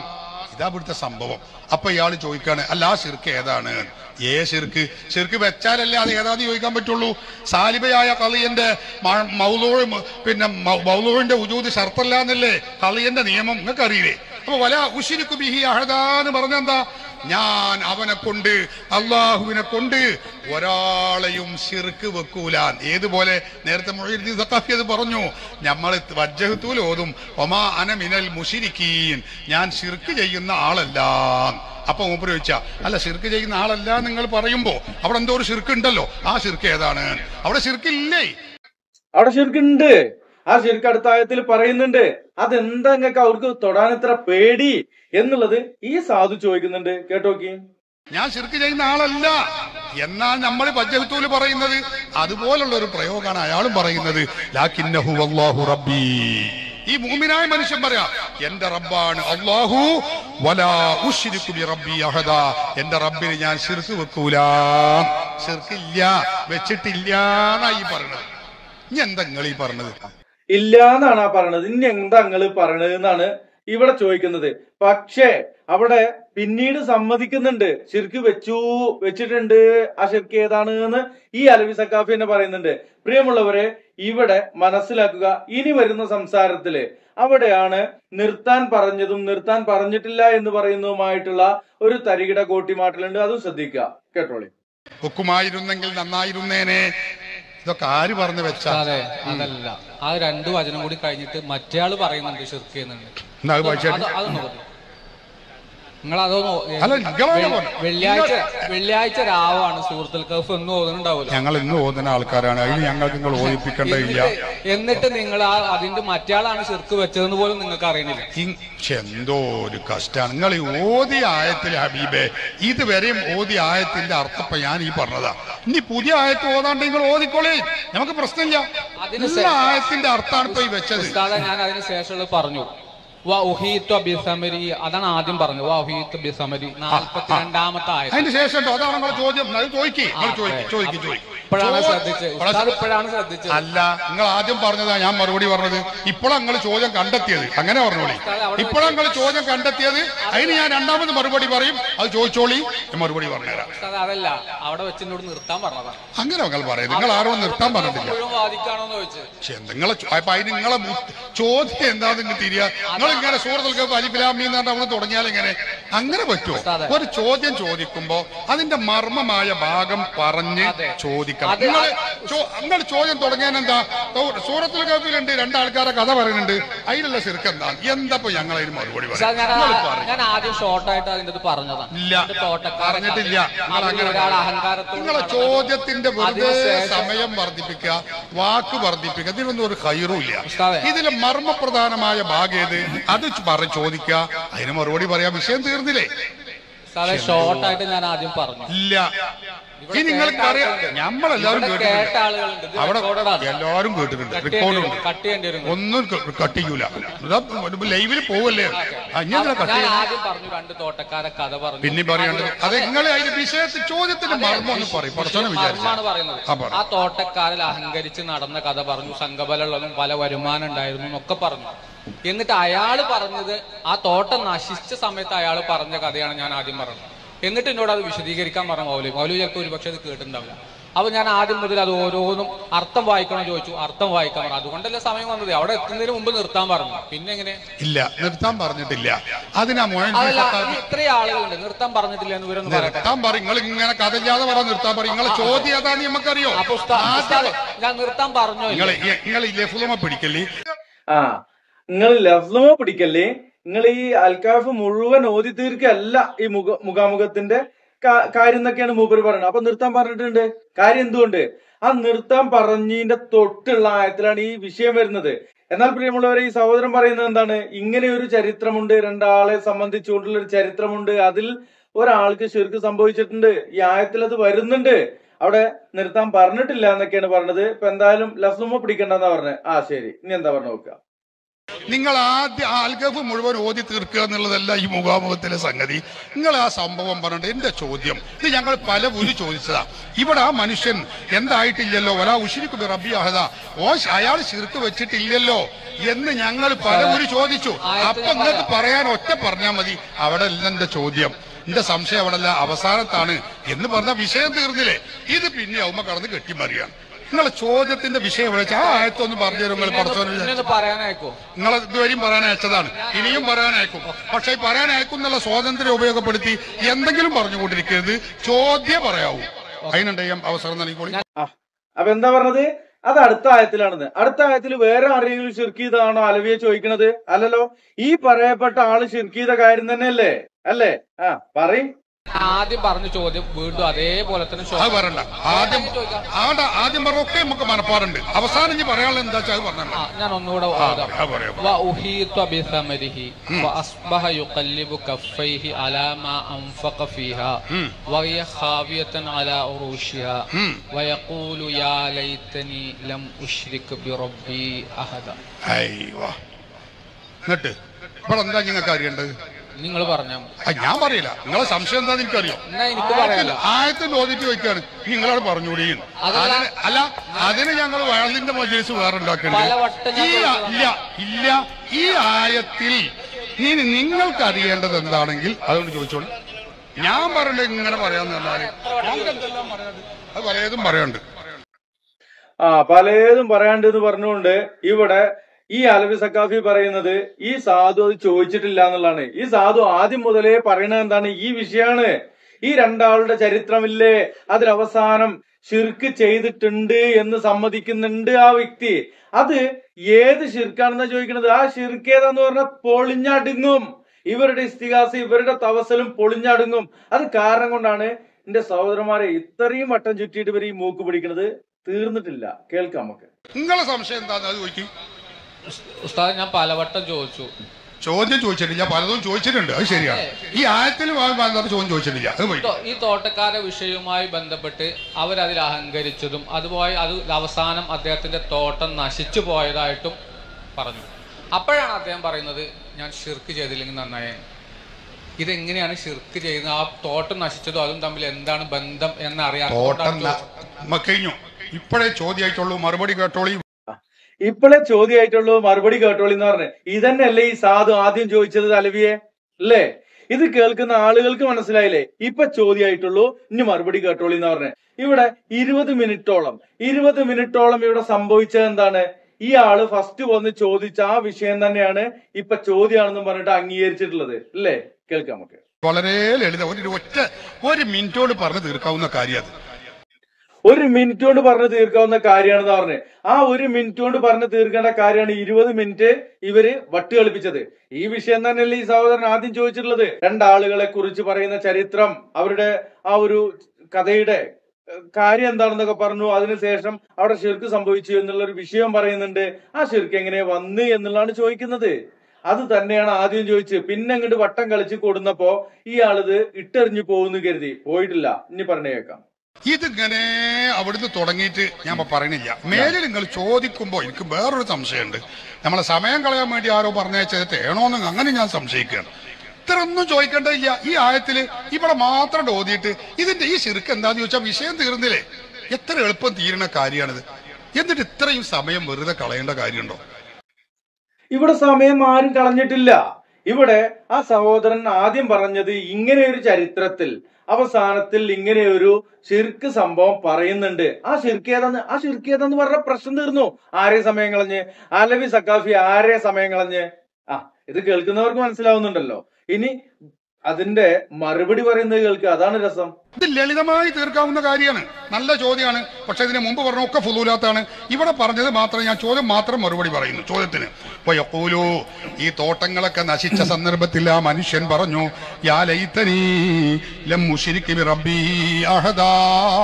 ഇതാ ഇവിടുത്തെ സംഭവം അപ്പൊ ഇയാൾ ചോദിക്കാണ് അല്ല ആ ശിർക്ക് ഏതാണ് ഏ ശിർക്ക് ശിർക്ക് വെച്ചാലല്ലേ അത് ഏതാന്ന് ചോദിക്കാൻ പറ്റുള്ളൂ സാലിബയായ കളിയന്റെ മൗലൂഴ് പിന്നെ മൗലൂഴിന്റെ ഉജൂത് ഷർത്തല്ല എന്നല്ലേ കളിയന്റെ നിയമം നിങ്ങൾക്ക് അറിയില്ലേ അപ്പൊ വല ഉഷിരിക്കു ബിഹി അഹദാന്ന് പറഞ്ഞെന്താ ഞാൻ അവനെ കൊണ്ട് അള്ളാഹുവിനെ കൊണ്ട് ഒരാളെയും ശിർക്ക് വെക്കൂല ഏതുപോലെ നേരത്തെ മൊഴീദ്ദീൻ സഖാഫി അത് പറഞ്ഞു നമ്മൾ വജ്ജഹത്തൂൽ ഓതും ഒമാ അന മിനൽ മുഷിരിക്കീൻ ഞാൻ ശിർക്ക് ചെയ്യുന്ന ആളല്ല അപ്പൊ മൂപ്പര് ചോദിച്ചാ അല്ല ശിർക്ക് ചെയ്യുന്ന ആളല്ല നിങ്ങൾ പറയുമ്പോ അവിടെ എന്തോ ഒരു ശിർക്ക് ഉണ്ടല്ലോ ആ ശിർക്ക് ഏതാണ് അവിടെ ശിർക്കില്ലേ അവിടെ ശരിക്കുണ്ട് ആ ശരിക്കും അടുത്ത ആയത്തിൽ പറയുന്നുണ്ട് അതെന്താ നിങ്ങൾക്ക് അവർക്ക് തൊടാൻ ഇത്ര പേടി എന്നുള്ളത് ഈ സാധു ചോദിക്കുന്നുണ്ട് കേട്ടോക്കി ഞാൻ ശിർക്ക് ചെയ്യുന്ന ആളല്ല എന്നാൽ നമ്മൾ പജ്ജഹത്തൂല് പറയുന്നത് അതുപോലുള്ള ഒരു പ്രയോഗമാണ് അയാളും പറയുന്നത് ലാക്കിന്നഹു അല്ലാഹു റബ്ബി ഈ മൂമിനായ മനുഷ്യൻ പറയാ എന്റെ റബ്ബാണ് അള്ളാഹു വലാ ഉശ്രിക്കു ബി റബ്ബി അഹദ എന്റെ റബ്ബിന് ഞാൻ ശിർക്ക് വെക്കൂല ശിർക്കില്ല വെച്ചിട്ടില്ല എന്നാ ഈ പറയണത് ഇനി എന്താ നിങ്ങൾ ഈ പറഞ്ഞത് ഇല്ല എന്നാണ് ആ പറയണത് ഇനി എന്താ നിങ്ങള് പറയണത് എന്നാണ് ഇവിടെ ചോദിക്കുന്നത് പക്ഷേ അവിടെ പിന്നീട് സമ്മതിക്കുന്നുണ്ട് ശിർക്ക് വെച്ചു വെച്ചിട്ടുണ്ട് ആ ശിർക്ക് ഏതാണ് എന്ന് ഈ അലവി സക്കാഫി തന്നെ പറയുന്നുണ്ട് പ്രിയമുള്ളവരെ ഇവിടെ മനസ്സിലാക്കുക ഇനി വരുന്ന സംസാരത്തില് അവിടെയാണ് നിർത്താൻ പറഞ്ഞതും നിർത്താൻ പറഞ്ഞിട്ടില്ല എന്ന് പറയുന്നതുമായിട്ടുള്ള ഒരു തരികിട കോട്ടിമാട്ടലുണ്ട് അതും ശ്രദ്ധിക്കുക കേട്ടോളി ഹുക്കുമായിരുന്നെങ്കിൽ നന്നായിരുന്നേനെ ഇതൊക്കെ ആര് പറഞ്ഞു വെച്ചാ അതെ അതല്ല ആ രണ്ടു വചനം കൂടി കഴിഞ്ഞിട്ട് മറ്റേ ആള് പറയുന്നുണ്ട് ഷിർക്ക് ചെയ്യുന്നുണ്ട് എന്നാ അത് വായിച്ചാട്ടെ. അത് അതൊന്ന് പറയൂ. നിങ്ങൾ അതൊന്ന് അല്ല, നിങ്ങളാണ് വെ- പറഞ്ഞത്. വെള്ളിയാഴ്ച വെള്ളിയാഴ്ച രാവാണ് സുഹൃത്തുൽ കഫ് എന്ന് തോന്നുന്നുണ്ടാവൂലോ ഞങ്ങൾ ഇന്ന് ഓതുന്ന ആൾക്കാരാണ് അതിന് ഞങ്ങൾക്ക് നിങ്ങൾ ഓദിപ്പിക്കേണ്ടതില്ല എന്നിട്ട് എന്നിട്ട് നിങ്ങൾ ആ അതിന്റെ മറ്റേയാളാണ് ഷിർക്ക് വെച്ചതെന്ന് പോലും നിങ്ങൾക്ക് അറിയണില്ല ഇ- ശ്ശെ, എന്തോ ഒരു കഷ്ടാണ് നിങ്ങൾ ഈ ഓതിയ ആയത്തിൽ ഹബീബെ ഇതുവരെയും ഓതിയ ആയത്തിന്റെ അർത്ഥം ഇപ്പൊ ഞാൻ ഈ പറഞ്ഞതാ ഇനി പുതിയ ആയത്ത് ഓതാണ്ട് നിങ്ങൾ ഓതിക്കോളേ നമുക്ക് പ്രശ്നമില്ല അതിന് ഉള്ള ആയത്തിന്റെ അർത്ഥമാണ് ഇപ്പൊ ഈ വെച്ചത് ഉസ്താദെ ഞാൻ അതിന് ശേഷമുള്ളത് പറഞ്ഞു വ ഉഹീത്തു ബിസമരി അതാണ് ആദ്യം പറഞ്ഞത് വ ഉഹീത്തു ബിസമരി നാൽപ്പത്തിരണ്ടാമത്തെ ആയത് അതിന് ശേഷം ഉണ്ടോ? അതാണ് നിങ്ങളെ ചോദ്യം അത് ചോദിക്കേ നിങ്ങൾ ചോദിക്കും ചോദിക്കും ചോദിക്കും ഇപ്പോഴാണ് ചോ- ശ്രദ്ധിച്ചത് വളരെ ഉസ്താദ് ഇപ്പോഴാണ് ശ്രദ്ധിച്ചത് അല്ല നിങ്ങൾ ആദ്യം പറഞ്ഞതാ ഞാൻ മറുപടി പറഞ്ഞത് ഇപ്പോഴാണ് നിങ്ങൾ ചോദ്യം കണ്ടെത്തിയത് അങ്ങനെ പറഞ്ഞോളി ഇപ്പോഴാണ് നിങ്ങൾ ചോദ്യം കണ്ടെത്തിയത് അതിന് ഞാൻ രണ്ടാമത് മറുപടി പറയും അത് ചോദിച്ചോളി ഞാൻ മറുപടി പറഞ്ഞുതരാം ഉസ്താദ് അതല്ല അവിടെ വെച്ച് എന്നോട് നിർത്താൻ പറഞ്ഞതാണ് അങ്ങനെ നിങ്ങൾ പറയും നിങ്ങൾ ആരോടും നിർത്താൻ പറഞ്ഞിട്ടില്ല മുഴുവൻ വാദിക്കാണോന്ന് ചോദിച്ചത് പക്ഷെ നിങ്ങളെ ചോ- അപ്പൊ അതിന് നിങ്ങളെ മു- ചോദ്യം എന്താന്ന് നിങ്ങൾക്ക് തിരിയാ നിങ്ങൾ ഇങ്ങനെ സൂറത്തുൽ അലിബിലാമി എന്ന് പറഞ്ഞാൽ തുടങ്ങിയാൽ എങ്ങനെ അങ്ങനെ പറ്റുമോ ഉസ്താദെ. ഒരു ചോദ്യം ചോദിക്കുമ്പോ അതിന്റെ മർമ്മമായ ഭാഗം പറഞ്ഞ് അതെ. ചോദിക്കണം അത് നിങ്ങൾ നിങ്ങൾ ചോദ്യം തുടങ്ങിയാൽ എന്താ സൂറത്തുൽ കഫിലുണ്ട് രണ്ടാൾക്കാരെ കഥ പറയുന്നുണ്ട് അതിലുള്ള ശിർക്ക് എന്താ എന്താ ഇപ്പൊ ഞങ്ങൾ അതിന് മറുപടി ഉസ്താദ് പറയാം ഞാൻ നിങ്ങൾ ആ- പറയും ഞാൻ ആദ്യം ഷോർട്ടായിട്ട് അതിന്റെ ഇത് പറഞ്ഞതാണ് ഇല്ല ഇത് തോട്ടക്കാരെ പറഞ്ഞിട്ടില്ല കഥ. നിങ്ങൾ അതിൽ അങ്ങനെ ഒരാൾ അഹങ്കാരത്തോട് നിങ്ങളെ നടന്നത്. ചോദ്യത്തിന്റെ വെറുതെ അതിനുശേഷം- സമയം വർദ്ധിപ്പിക്കുക വാക്ക് വർദ്ധിപ്പിക്കുക ഇതിനൊന്നും ഒരു ഹൈറും ഇല്ല ഉസ്താദെ. ഇതിലെ മർമ്മപ്രധാനമായ ഭാഗം ഏത് അത് പറ ചോദിക്കുക അതിന് മറുപടി പറയാം വിഷയം തീർന്നില്ലേ ഉസ്താദെ ഷോർട്ടായിട്ട് ഞാൻ ആദ്യം പറഞ്ഞു ഇല്ല ഇവിടെ ഈ നിങ്ങൾക്ക് കേട്ട അറിയാം ആളുകളുണ്ട്. നമ്മളെല്ലാവരും ഇവിടെ കേട്ടിട്ടുണ്ട് കേട്ട ആളുകളുണ്ട് ഇത് അവിടെ recorded ആണ്. എല്ലാവരും കേട്ടിട്ടുണ്ട് കട്ട് ചെയ്യേണ്ടി റെക്കോർഡും വരും, കട്ട് ചെയ്യേണ്ടി വരും ഒന്നും കട്ട് ചെയ്യൂല ലൈവിൽ പോവല്ലേ അഞ്ഞാ കട്ട് ഞാൻ ചെയ്യും ആദ്യം പറഞ്ഞു രണ്ട് തോട്ടക്കാരെ കഥ പറഞ്ഞു പിന്നെ പറയണ്ടത് അത് നിങ്ങൾ അതിന്റെ വിഷയത്തിൽ ചോദ്യത്തിന്റെ മർമ്മം ഒന്ന് പറയും പഠിച്ചോനെ വിചാരിച്ചു മർമ്മാണ് പറയുന്നത് ആ, പറ. ആ തോട്ടക്കാരിൽ അഹങ്കരിച്ച് നടന്ന കഥ പറഞ്ഞു സംഘബലുള്ളതും പല വരുമാനം ഉണ്ടായിരുന്നു എന്നൊക്കെ പറഞ്ഞു എന്നിട്ട് അയാള് പറഞ്ഞത് ആ തോട്ടം നശിച്ച സമയത്ത് അയാൾ പറഞ്ഞ കഥയാണ് ഞാൻ ആദ്യം പറഞ്ഞത് എന്നിട്ട് എന്നോട് അത് വിശദീകരിക്കാൻ പറഞ്ഞു മൗലവി മൗലവി ചിലപ്പോൾ ഒരുപക്ഷെ അത് കേട്ടിട്ടുണ്ടാവില്ല അപ്പൊ ഞാൻ ആദ്യം മുതൽ അത് ഓരോന്നും അർത്ഥം വായിക്കണം ചോദിച്ചു അർത്ഥം വായിക്കാൻ പറഞ്ഞു അതുകൊണ്ടല്ലേ സമയം വന്നത് അവിടെ എത്തുന്നതിന് മുമ്പ് നിർത്താൻ പറഞ്ഞു പിന്നെ എങ്ങനെ ഇല്ല നിർത്താൻ പറഞ്ഞിട്ടില്ല അതിനാ മോഹൻ അതല്ല ഈ ഇത്രയും ആളുകളുണ്ട് നിർത്താൻ പറഞ്ഞിട്ടില്ല എന്ന് ഇവരൊന്ന് പറയട്ടെ നിർത്താൻ പറയും നിങ്ങൾ ഇങ്ങനെ കഥയില്ലാതെ പറ നിർത്താൻ പറയും നിങ്ങളെ ചോദ്യം ഏതാന്ന് നമുക്കറിയോ അപ്പൊ ഉസ്താ- ഉസ്താദെ, ഞാൻ നിർത്താൻ പറഞ്ഞോ നിങ്ങൾ ഇല്ലേ? നിങ്ങൾ ഈ ലഫുലമ പിടിക്കല്ലേ ആ നിങ്ങൾ ലഫ്ലമോ പിടിക്കല്ലേ നിങ്ങൾ ഈ അൽക്കാഫ് മുഴുവൻ ഓതി തീർക്കല്ല ഈ മുഖ മുഖാമുഖത്തിന്റെ കാ- കാര്യം എന്നൊക്കെയാണ് മൂപ്പര് പറയുന്നത് അപ്പൊ നിർത്താൻ പറഞ്ഞിട്ടുണ്ട് കാര്യം എന്തുകൊണ്ട് ആ നിർത്താൻ പറഞ്ഞതിന്റെ തൊട്ടുള്ള ആയത്തിലാണ് ഈ വിഷയം വരുന്നത് എന്നാൽ പ്രിയമുള്ളവരെ ഈ സഹോദരൻ പറയുന്നത് എന്താണ് ഇങ്ങനെ ഒരു ചരിത്രമുണ്ട് രണ്ടാളെ സംബന്ധിച്ചുകൊണ്ടുള്ള ഒരു ചരിത്രമുണ്ട് അതിൽ ഒരാൾക്ക് ശരിക്ക് സംഭവിച്ചിട്ടുണ്ട് ഈ ആയത്തിൽ അത് വരുന്നുണ്ട് അവിടെ നിർത്താൻ പറഞ്ഞിട്ടില്ല എന്നൊക്കെയാണ് പറഞ്ഞത് ഇപ്പൊ എന്തായാലും ലഫ്ലുമ പിടിക്കണ്ടെന്നാ പറഞ്ഞത് ആ ശരി ഇനി എന്താ പറഞ്ഞു നോക്കുക നിങ്ങൾ ആദ്യം ആൽഗഫ് മുഴുവൻ ഓതി തീർക്കുക എന്നുള്ളതല്ല ഈ മുഖാമുഖത്തിലെ സംഗതി നിങ്ങൾ ആ സംഭവം പറഞ്ഞിട്ട് എന്റെ ചോദ്യം ഇത് ഞങ്ങൾ പല ഉരു ചോദിച്ചതാ ഇവിടെ ആ മനുഷ്യൻ എന്തായിട്ടില്ലല്ലോ ഒരാ ഉഷിരിക്ക് റബ്ബി അഹദ ഓ അയാൾ ശിർക്ക് വെച്ചിട്ടില്ലല്ലോ എന്ന് ഞങ്ങൾ പല ഉരു ചോദിച്ചു അപ്പൊ നിങ്ങൾക്ക് പറയാൻ ഒറ്റ പറഞ്ഞാൽ മതി അവിടെ അല്ല എന്റെ ചോദ്യം എന്റെ സംശയം അവിടെ അല്ല അവസാനത്താണ് എന്ന് പറഞ്ഞ വിഷയം തീർന്നില്ലേ ഇത് പിന്നെ അവമ്മ കടന്ന് കെട്ടിമറിയാണ് നിങ്ങളെ ചോദ്യത്തിന്റെ വിഷയം വിളിച്ച ആ ആയത്തൊന്ന് പറഞ്ഞു തരും നിങ്ങൾ പഠിച്ചോന്ന് ഇനി ഒന്ന് പറയാനായിക്കോ നിങ്ങൾ ഇതുവരെയും പറയാൻ അയച്ചതാണ് ഇനിയും പറയാൻ അയക്കും പക്ഷെ ഈ പറയാൻ അയക്കും എന്നുള്ള സ്വാതന്ത്ര്യം ഉപയോഗപ്പെടുത്തി എന്തെങ്കിലും പറഞ്ഞുകൊണ്ടിരിക്കരുത് ചോദ്യം പറയാവൂ അതിനുണ്ടെങ്കിൽ അവസരം നൽകിക്കോളി ആ അപ്പൊ എന്താ പറഞ്ഞത് അത് അടുത്ത ആയത്തിലാണെന്ന് അടുത്ത ആയത്തിൽ വേറെ ആരെങ്കിലും ഷിർക്കീതാണോ അലവിയെ ചോദിക്കണത് അല്ലല്ലോ ഈ പറയപ്പെട്ട ആള് ഷിർക്കീത കാര്യം തന്നെയല്ലേ അല്ലേ ആ പറയും ആദ്യം പറഞ്ഞ ചോദ്യം വീണ്ടും അതേപോലെ തന്നെ അത് ചോദ്യം. പറയണ്ട ആദ്യം ചോദിക്കാം. ആണ്ട ആദ്യം പറഞ്ഞൊക്കെ നമുക്ക് മനപ്പാടുണ്ട് അവസാനം ഇനി പറയാനുള്ള എന്താ വെച്ചാൽ അത് പറഞ്ഞാൽ ആ, ഞാൻ ഒന്നുകൂടെ ആ, ഓതാം. ആ, പറയാം. وأحيط بثمره وأصبح يقلب كفيه على ما أنفق فيها ഉം. وهي خاوية على عروشها ഉം. ويقول يا ليتني لم أشرك بربي أحدا അയ്യോ എന്നിട്ട് ഇപ്പോൾ എന്താ നിങ്ങൾക്ക് അറിയേണ്ടത് നിങ്ങൾ പറഞ്ഞാൽ മതി ആ, ഞാൻ പറയില്ല നിങ്ങളെ സംശയം എന്താന്ന് എനിക്കറിയാം എന്നാ എനിക്ക് പറയാലോ ആയത്തിൽ ഓതിട്ട് വെക്കാണ് നിങ്ങളോട് പറഞ്ഞുകൂടി അതല്ല. അതിന് അല്ല അതിന് ഞങ്ങൾ വയലിന്റെ മജീസ് വേറെ ഉണ്ടാക്കുന്നുണ്ട് പലവട്ടം ഞാൻ ഈ ആ- ചോദിച്ചതാണ്. ഇല്ല ഇല്ല ഈ ആയത്തിൽ ഇനി നിങ്ങൾക്ക് അറിയേണ്ടത് എന്താണെങ്കിൽ അതുകൊണ്ട് ചോദിച്ചോളൂ ഞാൻ പറയണ്ട ഇങ്ങനെ പറയാന്ന് പറഞ്ഞാല് നമുക്ക് എന്തെല്ലാം പറയാനുണ്ട്? അത് പലതും പറയാനുണ്ട് ആ പലതും പറയാണ്ട് എന്ന് പറഞ്ഞുകൊണ്ട് ഇവിടെ ഈ അലവി സക്കാഫി പറയുന്നത് ഈ സാധു അത് ചോദിച്ചിട്ടില്ല എന്നുള്ളതാണ് ഈ സാധു ആദ്യം മുതലേ പറയുന്നത് എന്താണ് ഈ വിഷയമാണ് ഈ രണ്ടാളുടെ ചരിത്രമില്ലേ അതിൽ അവസാനം ഷിർക്ക് ചെയ്തിട്ടുണ്ട് എന്ന് സമ്മതിക്കുന്നുണ്ട് ആ വ്യക്തി അത് ഏത് ഷിർക്കാണെന്നാ ചോദിക്കുന്നത് ആ ഷിർക്ക് ഏതാന്ന് പറഞ്ഞാൽ പൊളിഞ്ഞടുങ്ങും ഇവരുടെ ഇസ്തിഹാസ ഇവരുടെ തവസലും പൊളിഞ്ഞടുങ്ങും അത് കാരണം കൊണ്ടാണ് എന്റെ സഹോദരന്മാരെ ഇത്രയും വട്ടം ചുറ്റിയിട്ട് ഇവർ ഈ മൂക്ക് പിടിക്കുന്നത് തീർന്നിട്ടില്ല കേൾക്കാം നമുക്ക് നിങ്ങളെ സംശയം എന്താന്ന് അത് ചോദിക്കും ഉസ്താദ് ഞാൻ പലവട്ടം ചോദിച്ചു ചോദ്യം ചോദിച്ചിട്ടില്ല പലതും ചോദിച്ചിട്ടുണ്ട് അത് ശരിയാണ് ഈ ആയത്തിൽ ചോദ്യം ചോദിച്ചിട്ടില്ല അത് പോയി തോ- ഈ തോട്ടക്കാര വിഷയവുമായി ബന്ധപ്പെട്ട് അവരതിൽ അഹങ്കരിച്ചതും അതുപോലെ അത് അവസാനം അദ്ദേഹത്തിന്റെ തോട്ടം നശിച്ചു പോയതായിട്ടും പറഞ്ഞു അപ്പോഴാണ് അദ്ദേഹം പറയുന്നത് ഞാൻ ഷിർക്ക് ചെയ്തില്ലെങ്കിൽ നന്നായേ ഇതെങ്ങനെയാണ് ഷിർക്ക് ചെയ്യുന്നത് ആ തോട്ടം നശിച്ചതും അതും തമ്മിൽ എന്താണ് ബന്ധം എന്നറിയാൻ തോട്ടം ന- മ- കഴിഞ്ഞു ഇപ്പോഴേ ചോദ്യമായിട്ടുള്ളൂ മറുപടി കേട്ടോളി ഇപ്പോഴേ ചോദ്യമായിട്ടുള്ളൂ മറുപടി കേട്ടോളി എന്ന് പറഞ്ഞ് ഇതന്നെയല്ലേ ഈ സാധു ആദ്യം ചോദിച്ചത് അലവിയെ അല്ലേ ഇത് കേൾക്കുന്ന ആളുകൾക്ക് മനസ്സിലായില്ലേ ഇപ്പൊ ചോദ്യമായിട്ടുള്ളൂ ഇനി മറുപടി കേട്ടോളി എന്ന് പറഞ്ഞ് ഇവിടെ ഇരുപത് മിനിറ്റോളം ഇരുപത് മിനിറ്റോളം ഇവിടെ സംഭവിച്ചത് എന്താണ് ഈ ആള് ഫസ്റ്റ് വന്ന് ചോദിച്ച ആ വിഷയം തന്നെയാണ് ഇപ്പൊ ചോദ്യമാണെന്നും പറഞ്ഞിട്ട് അംഗീകരിച്ചിട്ടുള്ളത് അല്ലേ കേൾക്കാം നമുക്ക് വളരെ ലളിതം ഒരു ഒറ്റ ഒരു മിനിറ്റോട് പറഞ്ഞ് തീർക്കാവുന്ന കാര്യം അത് ഒരു മിനിറ്റ് കൊണ്ട് പറഞ്ഞു തീർക്കാവുന്ന കാര്യമാണെന്ന് പറഞ്ഞ് ആ ഒരു മിനിറ്റ് കൊണ്ട് പറഞ്ഞു തീർക്കേണ്ട കാര്യമാണ് ഇരുപത് മിനിറ്റ് ഇവര് വട്ട് കളിപ്പിച്ചത് ഈ വിഷയം തന്നെയല്ലേ ഈ സഹോദരൻ ആദ്യം ചോദിച്ചിട്ടുള്ളത് രണ്ടാളുകളെ കുറിച്ച് പറയുന്ന ചരിത്രം അവരുടെ ആ ഒരു കഥയുടെ ഏഹ്, കാര്യം എന്താണെന്നൊക്കെ പറഞ്ഞു അതിനുശേഷം അവിടെ ഷിർക്ക് സംഭവിച്ചു എന്നുള്ള ഒരു വിഷയം പറയുന്നുണ്ട് ആ ഷിർക്ക് എങ്ങനെ വന്ന് എന്നുള്ളതാണ് ചോദിക്കുന്നത് അത് തന്നെയാണ് ആദ്യം ചോദിച്ചത് പിന്നെ അങ്ങോട്ട് വട്ടം കളിച്ച് കൊടുന്നപ്പോ ഇയാളിത് ഇട്ടെറിഞ്ഞു പോകുന്നു കരുതി പോയിട്ടില്ല ഇനി പറഞ്ഞു കേൾക്കാം ഇതിങ്ങനെ അവിടുന്ന് തുടങ്ങിയിട്ട് ഞാൻ ഇപ്പൊ പറയണില്ല മേലിൽ നിങ്ങൾ ചോദിക്കുമ്പോൾ എനിക്ക് വേറൊരു സംശയമുണ്ട് നമ്മളെ സമയം കളയാൻ വേണ്ടി ആരോ പറഞ്ഞയച്ചത് തേണോന്ന് അങ്ങനെ ഞാൻ സംശയിക്കുകയാണ് ഇത്ര ഒന്നും ചോദിക്കേണ്ടതില്ല ഈ ആയത്തില് ഇവിടെ മാത്രം ഓതിയിട്ട് ഇതിന്റെ ഈ ശിർക്ക് എന്താന്ന് ചോദിച്ചാൽ വിഷയം തീർന്നില്ലേ എത്ര എളുപ്പം തീരുന്ന കാര്യമാണിത് എന്നിട്ട് ഇത്രയും സമയം വെറുതെ കളയേണ്ട കാര്യമുണ്ടോ ഇവിടെ സമയം ആരും കളഞ്ഞിട്ടില്ല ഇവിടെ ആ സഹോദരൻ ആദ്യം പറഞ്ഞത് ഇങ്ങനെ ഒരു ചരിത്രത്തിൽ അവസാനത്തിൽ ഇങ്ങനെ ഒരു ശിർക്ക് സംഭവം പറയുന്നുണ്ട് ആ ശിർക്ക് ഏതാന്ന് ആ ശിർക്ക് ഏതാന്ന് പറഞ്ഞ പ്രശ്നം തീർന്നു ആരെ സമയം കളഞ്ഞ് അലവി സക്കാഫി ആരെ സമയം കളഞ്ഞ് ആ ഇത് കേൾക്കുന്നവർക്ക് മനസ്സിലാവുന്നുണ്ടല്ലോ ഇനി അതിന്റെ മറുപടി പറയുന്നത് കേൾക്കുക അതാണ് രസം ഇത് ലളിതമായി തീർക്കാവുന്ന കാര്യമാണ് നല്ല ചോദ്യമാണ് പക്ഷെ ഇതിന് മുമ്പ് പറഞ്ഞ ഒക്കെ ഫുലൂലാത്താണ് ഇവിടെ പറഞ്ഞത് മാത്രം ഞാൻ ചോദ്യം മാത്രം മറുപടി പറയുന്നു ചോദ്യത്തിന് ഇപ്പൊ യഖൂലു ഈ തോട്ടങ്ങളൊക്കെ നശിച്ച സന്ദർഭത്തിൽ ആ മനുഷ്യൻ പറഞ്ഞു യാ ലൈതനീ ലം മുശ്രികി ബി റബ്ബി അഹദാ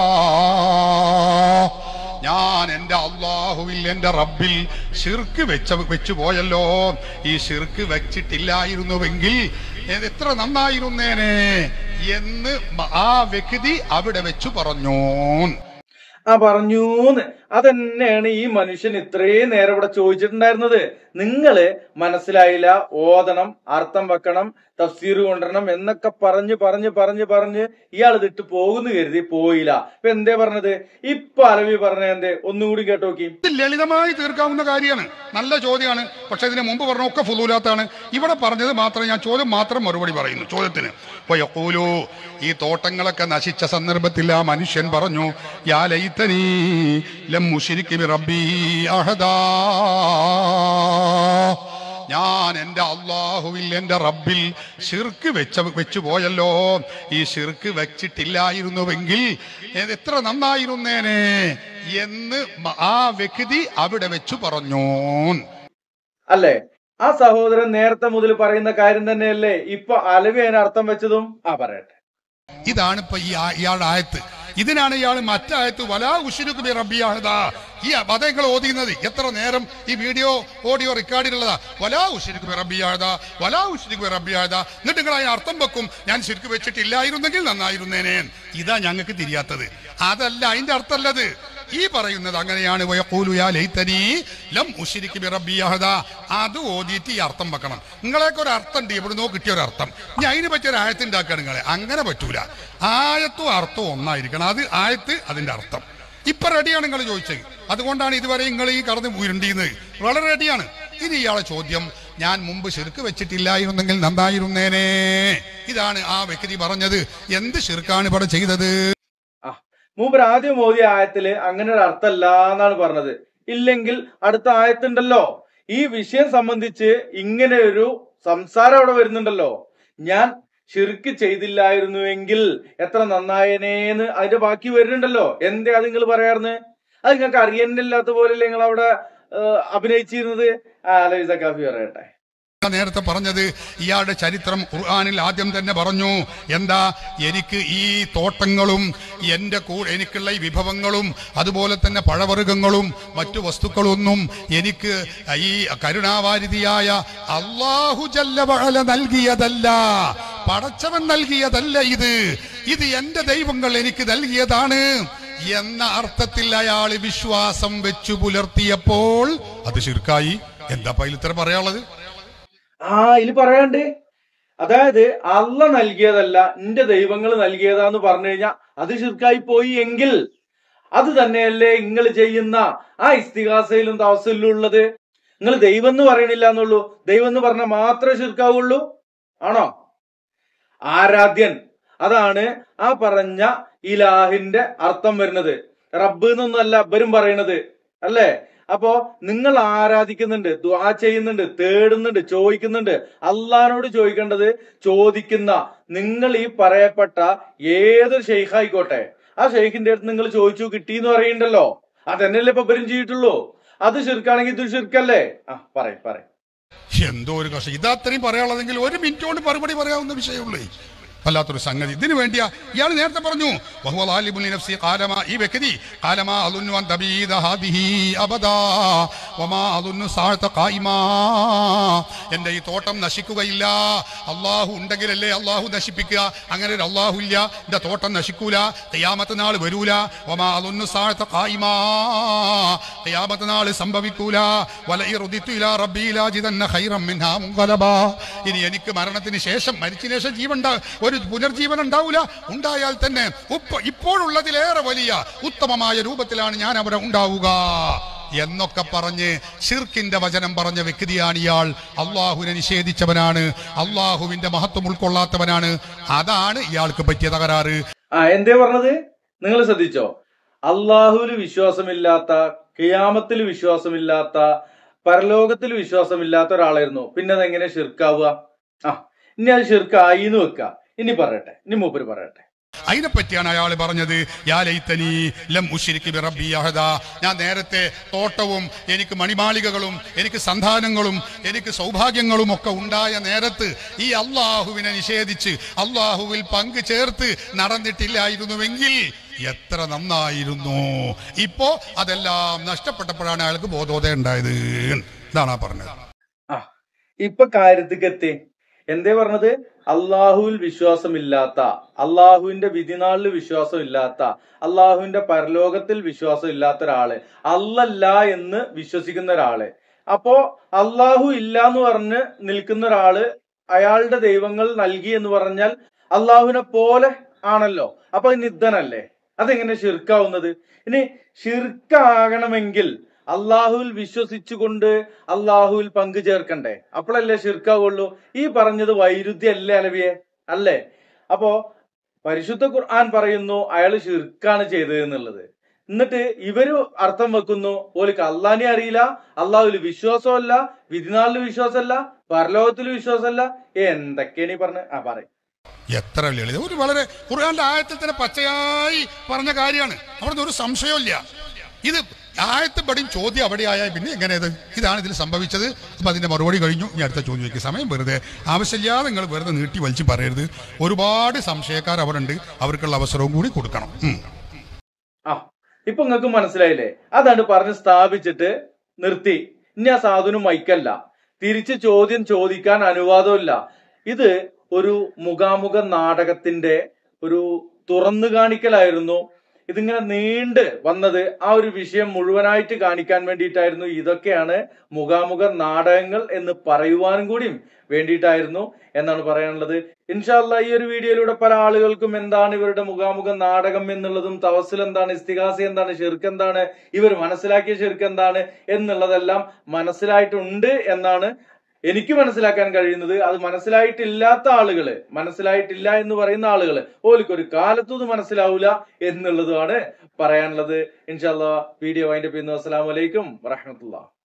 ഞാൻ എന്റെ അള്ളാഹുവിൽ എന്റെ റബ്ബിൽ ഷിർക്ക് വെച്ച വെച്ചു പോയല്ലോ ഈ ഷിർക്ക് വെച്ചിട്ടില്ലായിരുന്നുവെങ്കിൽ ഇത് എത്ര നന്നായിരുന്നേനെ എന്ന് മ- ആ വ്യക്തി അവിടെ വെച്ചു പറഞ്ഞു ആ പറഞ്ഞൂന്ന് അതന്നെയാണ് ഈ മനുഷ്യൻ ഇത്രയും നേരം ഇവിടെ ചോദിച്ചിട്ടുണ്ടായിരുന്നത് നിങ്ങള് മനസ്സിലായില്ല ഓതണം അർത്ഥം വെക്കണം തഫ്സീർ കൊണ്ടുവരണം എന്നൊക്കെ പറഞ്ഞ് പറഞ്ഞ് പറഞ്ഞ് പറഞ്ഞ് ഇയാൾ ഇതിട്ട് പോകുന്നു കരുതി പോയില്ല ഇപ്പൊ എന്തേ പറഞ്ഞത് ഇപ്പൊ അലവി പറഞ്ഞ എന്തേ ഒന്നുകൂടി കേട്ടോക്കി ഇത് ലളിതമായി തീർക്കാവുന്ന കാര്യമാണ് നല്ല ചോദ്യമാണ് പക്ഷെ ഇതിന് മുമ്പ് പറഞ്ഞ ഒക്കെ ഫുലൂലാത്താണ് ഇവിടെ പറഞ്ഞത് മാത്രം ഞാൻ ചോദ്യം മാത്രം മറുപടി പറയുന്നു ചോദ്യത്തിന് ഇപ്പൊ യഖൂലു ഈ തോട്ടങ്ങളൊക്കെ നശിച്ച സന്ദർഭത്തിൽ ആ മനുഷ്യൻ പറഞ്ഞു യാ ലൈതനീ ലം മുശ്രികി ബി റബ്ബി അഹദാ ഞാൻ എന്റെ അള്ളാഹുവിൽ എന്റെ റബ്ബിൽ ഷിർക്ക് വെച്ച വെച്ചു പോയല്ലോ ഈ ഷിർക്ക് വെച്ചിട്ടില്ലായിരുന്നുവെങ്കിൽ ഇത് എത്ര നന്നായിരുന്നേനെ എന്ന് മ- ആ വ്യക്തി അവിടെ വെച്ചു പറഞ്ഞു അല്ലേ ആ സഹോദരൻ നേരത്തെ മുതൽ പറയുന്ന കാര്യം തന്നെയല്ലേ ഇപ്പൊ അലവി അതിന് അർത്ഥം വെച്ചതും ആ പറയട്ടെ ഇതാണ് ഇപ്പൊ ഈ ആ- ഇയാളുടെ ആയത്ത് ഇതിനാണ് ഇയാൾ മറ്റായത്ത് വലാ ഉഷിരുക്ക് ബി റബ്ബിയാഹദാ ഈ പദങ്ങൾ ഓതിയുന്നത് എത്ര നേരം ഈ വീഡിയോ ഓഡിയോ റെക്കോർഡിലുള്ളതാ വലാ ഉഷിരുക്ക് ബി റബ്ബിയാഹദാ വലാ ഉഷിരുക്ക് ബി റബ്ബിയാഹദാ എന്നിട്ട് നിങ്ങൾ അതിന് അർത്ഥം വെക്കും ഞാൻ ശരിക്ക് വെച്ചിട്ടില്ലായിരുന്നെങ്കിൽ നന്നായിരുന്നേനെ ഇതാ ഞങ്ങൾക്ക് തിരിയാത്തത് അതല്ല അതിന്റെ അർത്ഥമല്ലത് ഈ പറയുന്നത് അങ്ങനെയാണ് വയഖൂലു യാ ലൈതനീ ലം ഉശ്രിക് ബി റബ്ബി അഹദാ. അത് ഓതിയിട്ട് ഈ അർത്ഥം വെക്കണം നിങ്ങളെയൊക്കെ ഒരു അർത്ഥം ഉണ്ട് എവിടുന്നോ കിട്ടിയ ഒരു അർത്ഥം ഞാൻ അതിന് പറ്റിയ ഒരു ആയത്ത് ഉണ്ടാക്കുകയാണ് നിങ്ങളെ അങ്ങനെ പറ്റൂല ആയത്തും അർത്ഥവും ഒന്നായിരിക്കണം അത് ആയത്ത് അതിന്റെ അർത്ഥം ഇപ്പൊ റെഡിയാണ് നിങ്ങൾ ചോദിച്ചത് അതുകൊണ്ടാണ് ഇതുവരെ നിങ്ങൾ ഈ കടന്ന് ഉരുണ്ടിയുന്നത് വളരെ റെഡിയാണ് ഇനി ഇയാളെ ചോദ്യം ഞാൻ മുമ്പ് ശിർക്ക് വെച്ചിട്ടില്ലായിരുന്നെങ്കിൽ നന്നായിരുന്നേനെ ഇതാണ് ആ വ്യക്തി പറഞ്ഞത് എന്ത് ശിർക്കാണ് ഇവിടെ ചെയ്തത് ആ മൂപ്പർ ആദ്യം ഓതിയ ആയത്തില് അങ്ങനെ ഒരു അർത്ഥമല്ല എന്നാണ് പറഞ്ഞത് ഇല്ലെങ്കിൽ അടുത്ത ആയത്തുണ്ടല്ലോ ഈ വിഷയം സംബന്ധിച്ച് ഇങ്ങനെ ഒരു സംസാരം അവിടെ വരുന്നുണ്ടല്ലോ ഞാൻ ഷിർക്ക് ചെയ്തില്ലായിരുന്നുവെങ്കിൽ എത്ര നന്നായനേന്ന് അതിന്റെ ബാക്കി വരുന്നുണ്ടല്ലോ എന്തേ അത് നിങ്ങൾ പറയാറുന്ന് അത് നിങ്ങൾക്ക് അറിയാനില്ലാത്ത പോലെയല്ലേ നിങ്ങൾ അവിടെ ഏഹ്, അഭിനയിച്ചിരുന്നത് ആ അലവി സക്കാഫി പറയട്ടെ നേരത്തെ പറഞ്ഞത് ഇയാളുടെ ചരിത്രം ഖുർആനിൽ ആദ്യം തന്നെ പറഞ്ഞു എന്താ എനിക്ക് ഈ തോട്ടങ്ങളും എന്റെ കൂടെ എനിക്കുള്ള ഈ വിഭവങ്ങളും അതുപോലെ തന്നെ പഴവർഗ്ഗങ്ങളും മറ്റു വസ്തുക്കളൊന്നും എനിക്ക് ഈ കരുണാവാരിതിയായ അള്ളാഹു ജല്ല വഅല നൽകിയതല്ല പടച്ചവൻ നൽകിയതല്ല ഇത് ഇത് എന്റെ ദൈവങ്ങൾ എനിക്ക് നൽകിയതാണ് എന്ന അർത്ഥത്തിൽ അയാൾ വിശ്വാസം വെച്ചു പുലർത്തിയപ്പോൾ അത് ശിർക്കായി എന്താ പൈൽ ഇത്ര പറയാനുള്ളത് ആ ഇതിൽ പറയാണ്ട് അതായത് അല്ല നൽകിയതല്ല എന്റെ ദൈവങ്ങൾ നൽകിയതാന്ന് പറഞ്ഞു കഴിഞ്ഞാൽ അത് ശിർക്കായി പോയി എങ്കിൽ അത് തന്നെയല്ലേ നിങ്ങൾ ചെയ്യുന്ന ആ ഇസ്തിഹാസയിലും തവസലിലും ഉള്ളത് നിങ്ങൾ ദൈവം എന്ന് പറയണില്ല എന്നുള്ളൂ ദൈവം എന്ന് പറഞ്ഞാൽ മാത്രമേ ശിർക്കാവുള്ളൂ ആണോ ആരാധ്യൻ അതാണ് ആ പറഞ്ഞ ഇലാഹിന്റെ അർത്ഥം വരുന്നത് റബ്ബ് എന്നൊന്നല്ല അബ്ബരും പറയണത് അല്ലേ അപ്പോ നിങ്ങൾ ആരാധിക്കുന്നുണ്ട് ദുആ ചെയ്യുന്നുണ്ട് തേടുന്നുണ്ട് ചോദിക്കുന്നുണ്ട് അള്ളഹാനോട് ചോദിക്കേണ്ടത് ചോദിക്കുന്ന നിങ്ങൾ ഈ പറയപ്പെട്ട ഏതൊരു ഷെയ്ഖ് ആയിക്കോട്ടെ ആ ഷെയ്ഖിന്റെ അടുത്ത് നിങ്ങൾ ചോദിച്ചു കിട്ടി എന്ന് പറയുന്നുണ്ടല്ലോ അതന്നെയല്ലേ ഇപ്പൊ ഇവരും ചെയ്തിട്ടുള്ളൂ അത് ശിർക്കാണെങ്കിൽ ഇത് ശിർക്കല്ലേ ആ പറയും പറയും എന്തോ ഒരു കഷ്ടം ഇതത്രയും പറയാനുള്ളതെങ്കിൽ ഒരു മിനിറ്റ് കൊണ്ട് മറുപടി പറയാവുന്ന വിഷയമുള്ളേ വല്ലാത്തൊരു സംഗതി ഇതിനു വേണ്ടിയാ ഇയാൾ നേരത്തെ പറഞ്ഞു വഹുവ ളാലിബുൻ ലിനഫ്സി ഖാലമ ഈ വ്യക്തി ഖാലമ അദുന്നു അൻ തബീദ ഹാദിഹി അബദാ വമാ അദുന്നു സാഅത ഖായിമാ എന്റെ ഈ തോട്ടം നശിക്കുകയില്ല അള്ളാഹു ഉണ്ടെങ്കിലല്ലേ അള്ളാഹു നശിപ്പിക്കുക അങ്ങനെ ഒരു അള്ളാഹു ഇല്ല എന്റെ തോട്ടം നശിക്കൂല ഖിയാമത്ത് നാൾ വരൂല വമാ അദുന്നു സാഅത ഖായിമാ ഖിയാമത്ത് നാൾ സംഭവിക്കൂല വല ഇറുദിത്തു ഇലാ റബ്ബി ലാജിദന്ന ഖൈറം മിൻഹാ മുൻഖലബാ ഇനി എനിക്ക് മരണത്തിന് ശേഷം മരിച്ചതിന് ശേഷം ജീവൻ ഉണ്ടാ- ഒരു പുനർജീവൻ ഉണ്ടാവില്ല ഉണ്ടായാൽ തന്നെ ഉപ്പ ഇപ്പോഴുള്ളതിലേറെ വലിയ ഉത്തമമായ രൂപത്തിലാണ് ഞാൻ അവിടെ ഉണ്ടാവുക എന്നൊക്കെ പറഞ്ഞ് ഷിർക്കിന്റെ വചനം പറഞ്ഞ വ്യക്തിയാണ് ഇയാൾ അള്ളാഹുവിനെ നിഷേധിച്ചവനാണ് അള്ളാഹുവിന്റെ മഹത്വം ഉൾക്കൊള്ളാത്തവനാണ് അതാണ് ഇയാൾക്ക് പറ്റിയ തകരാറ് ആ എന്തേ പറഞ്ഞത് നിങ്ങൾ ശ്രദ്ധിച്ചോ അള്ളാഹുവിൽ വിശ്വാസമില്ലാത്ത കിയാമത്തിൽ വിശ്വാസമില്ലാത്ത പരലോകത്തിൽ വിശ്വാസമില്ലാത്ത ഒരാളായിരുന്നു പിന്നെ അതെങ്ങനെ ഷിർക്കാവുക ആ ഇനി അത് ഷിർക്കായി എന്ന് വെക്ക ഇനി പറയട്ടെ ഇനി മൂപ്പര് പറയട്ടെ അതിനെപ്പറ്റിയാണ് അയാൾ പറഞ്ഞത് യാ ലൈത്തനി ലം ഉശ്രിക് ബി റബ്ബി അഹദ ഞാൻ നേരത്തെ തോട്ടവും എനിക്ക് മണിമാളികകളും എനിക്ക് സന്താനങ്ങളും എനിക്ക് സൗഭാഗ്യങ്ങളും ഒക്കെ ഉണ്ടായ നേരത്ത് ഈ അള്ളാഹുവിനെ നിഷേധിച്ച് അള്ളാഹുവിൽ പങ്കു ചേർത്ത് നടന്നിട്ടില്ലായിരുന്നുവെങ്കിൽ എത്ര നന്നായിരുന്നു ഇപ്പോ അതെല്ലാം നഷ്ടപ്പെട്ടപ്പോഴാണ് അയാൾക്ക് ബോധോദയം ഉണ്ടായത് ഇതാണ് ആ പറഞ്ഞത് ആ ഇപ്പൊ കാര്യത്തിക്ക് എത്തി എന്തേ പറഞ്ഞത് അള്ളാഹുവിൽ വിശ്വാസമില്ലാത്ത അള്ളാഹുവിന്റെ വിധിനാളിൽ വിശ്വാസമില്ലാത്ത അള്ളാഹുവിന്റെ പരലോകത്തിൽ വിശ്വാസം ഇല്ലാത്ത ഒരാള് അല്ലല്ല എന്ന് വിശ്വസിക്കുന്ന ഒരാള് അപ്പോ അള്ളാഹു ഇല്ല എന്ന് പറഞ്ഞ് നിൽക്കുന്ന ഒരാള് അയാളുടെ ദൈവങ്ങൾ നൽകി എന്ന് പറഞ്ഞാൽ അള്ളാഹുവിനെ പോലെ ആണല്ലോ അപ്പൊ അത് നിദ്ദനല്ലേ അതെങ്ങനെ ഷിർക്കാവുന്നത് ഇനി ഷിർക്കാകണമെങ്കിൽ അള്ളാഹുവിൽ വിശ്വസിച്ചുകൊണ്ട് അള്ളാഹുവിൽ പങ്കു ചേർക്കണ്ടേ അപ്പോഴല്ലേ ഷിർക്കാവുള്ളൂ ഈ പറഞ്ഞത് വൈരുദ്ധ്യല്ലേ അലവിയെ അല്ലേ അപ്പോ പരിശുദ്ധ ഖുർആൻ പറയുന്നു അയാൾ ഷിർക്കാണ് ചെയ്തത് എന്നുള്ളത് എന്നിട്ട് ഇവര് അർത്ഥം വെക്കുന്നു ഓലിക്ക് അള്ളാഹിനെ അറിയില്ല അള്ളാഹുവിൽ വിശ്വാസമല്ല വിധിനാളിൽ വിശ്വാസമല്ല പരലോകത്തിൽ വിശ്വാസമല്ല എന്തൊക്കെയാണ് ഈ പറഞ്ഞത് ആ പറയും എത്ര ലളിതം ഒരു വളരെ ഖുർആന്റെ ആയത്തിൽ തന്നെ പച്ചയായി പറഞ്ഞ കാര്യമാണ് അവിടെ ഒരു സംശയമില്ല ഇത് ആയത്ത് പടിയും ചോദ്യം അവിടെ ആയാൽ പിന്നെ എങ്ങനെ ഇത് ഇതാണ് ഇതിൽ സംഭവിച്ചത് അപ്പൊ അതിന്റെ മറുപടി കഴിഞ്ഞു ഇനി അടുത്ത ചോദ്യം ചോദിക്കുക സമയം വെറുതെ ആവശ്യമില്ലാതെ നിങ്ങൾ വെറുതെ നീട്ടി വലിച്ചു പറയരുത് ഒരുപാട് സംശയക്കാർ അവിടെ ഉണ്ട് അവർക്കുള്ള അവസരവും കൂടി കൊടുക്കണം ഉം. ആ ഇപ്പൊ നിങ്ങൾക്ക് മനസ്സിലായില്ലേ അതാണ് പറഞ്ഞ് സ്ഥാപിച്ചിട്ട് നിർത്തി ഇനി ആ സാധനം മൈക്കല്ല തിരിച്ച് ചോദ്യം ചോദിക്കാൻ അനുവാദമില്ല ഇത് ഒരു മുഖാമുഖ നാടകത്തിന്റെ ഒരു തുറന്നു കാണിക്കലായിരുന്നു ഇതിങ്ങനെ നീണ്ട് വന്നത് ആ ഒരു വിഷയം മുഴുവനായിട്ട് കാണിക്കാൻ വേണ്ടിയിട്ടായിരുന്നു ഇതൊക്കെയാണ് മുഖാമുഖ നാടകങ്ങൾ എന്ന് പറയുവാനും കൂടിയും വേണ്ടിയിട്ടായിരുന്നു എന്നാണ് പറയാനുള്ളത് ഇൻഷാല്ല ഈ ഒരു വീഡിയോയിലൂടെ പല ആളുകൾക്കും എന്താണ് ഇവരുടെ മുഖാമുഖ നാടകം എന്നുള്ളതും തവസിൽ എന്താണ് ഇസ്തിഹാസി എന്താണ് ഷിർക്ക് എന്താണ് ഇവർ മനസ്സിലാക്കിയ ഷിർക്ക് എന്താണ് എന്നുള്ളതെല്ലാം മനസ്സിലായിട്ടുണ്ട് എന്നാണ് എനിക്ക് മനസ്സിലാക്കാൻ കഴിയുന്നത് അത് മനസ്സിലായിട്ടില്ലാത്ത ആളുകള് മനസ്സിലായിട്ടില്ല എന്ന് പറയുന്ന ആളുകള് ഓലിക്ക് ഒരു കാലത്തും ഇത് മനസ്സിലാവൂല എന്നുള്ളതുമാണ് പറയാനുള്ളത് ഇൻഷാല്ല വീഡിയോ അതിന്റെ പിന്നെ അസ്സലാമലൈക്കും വറഹമത്തുള്ള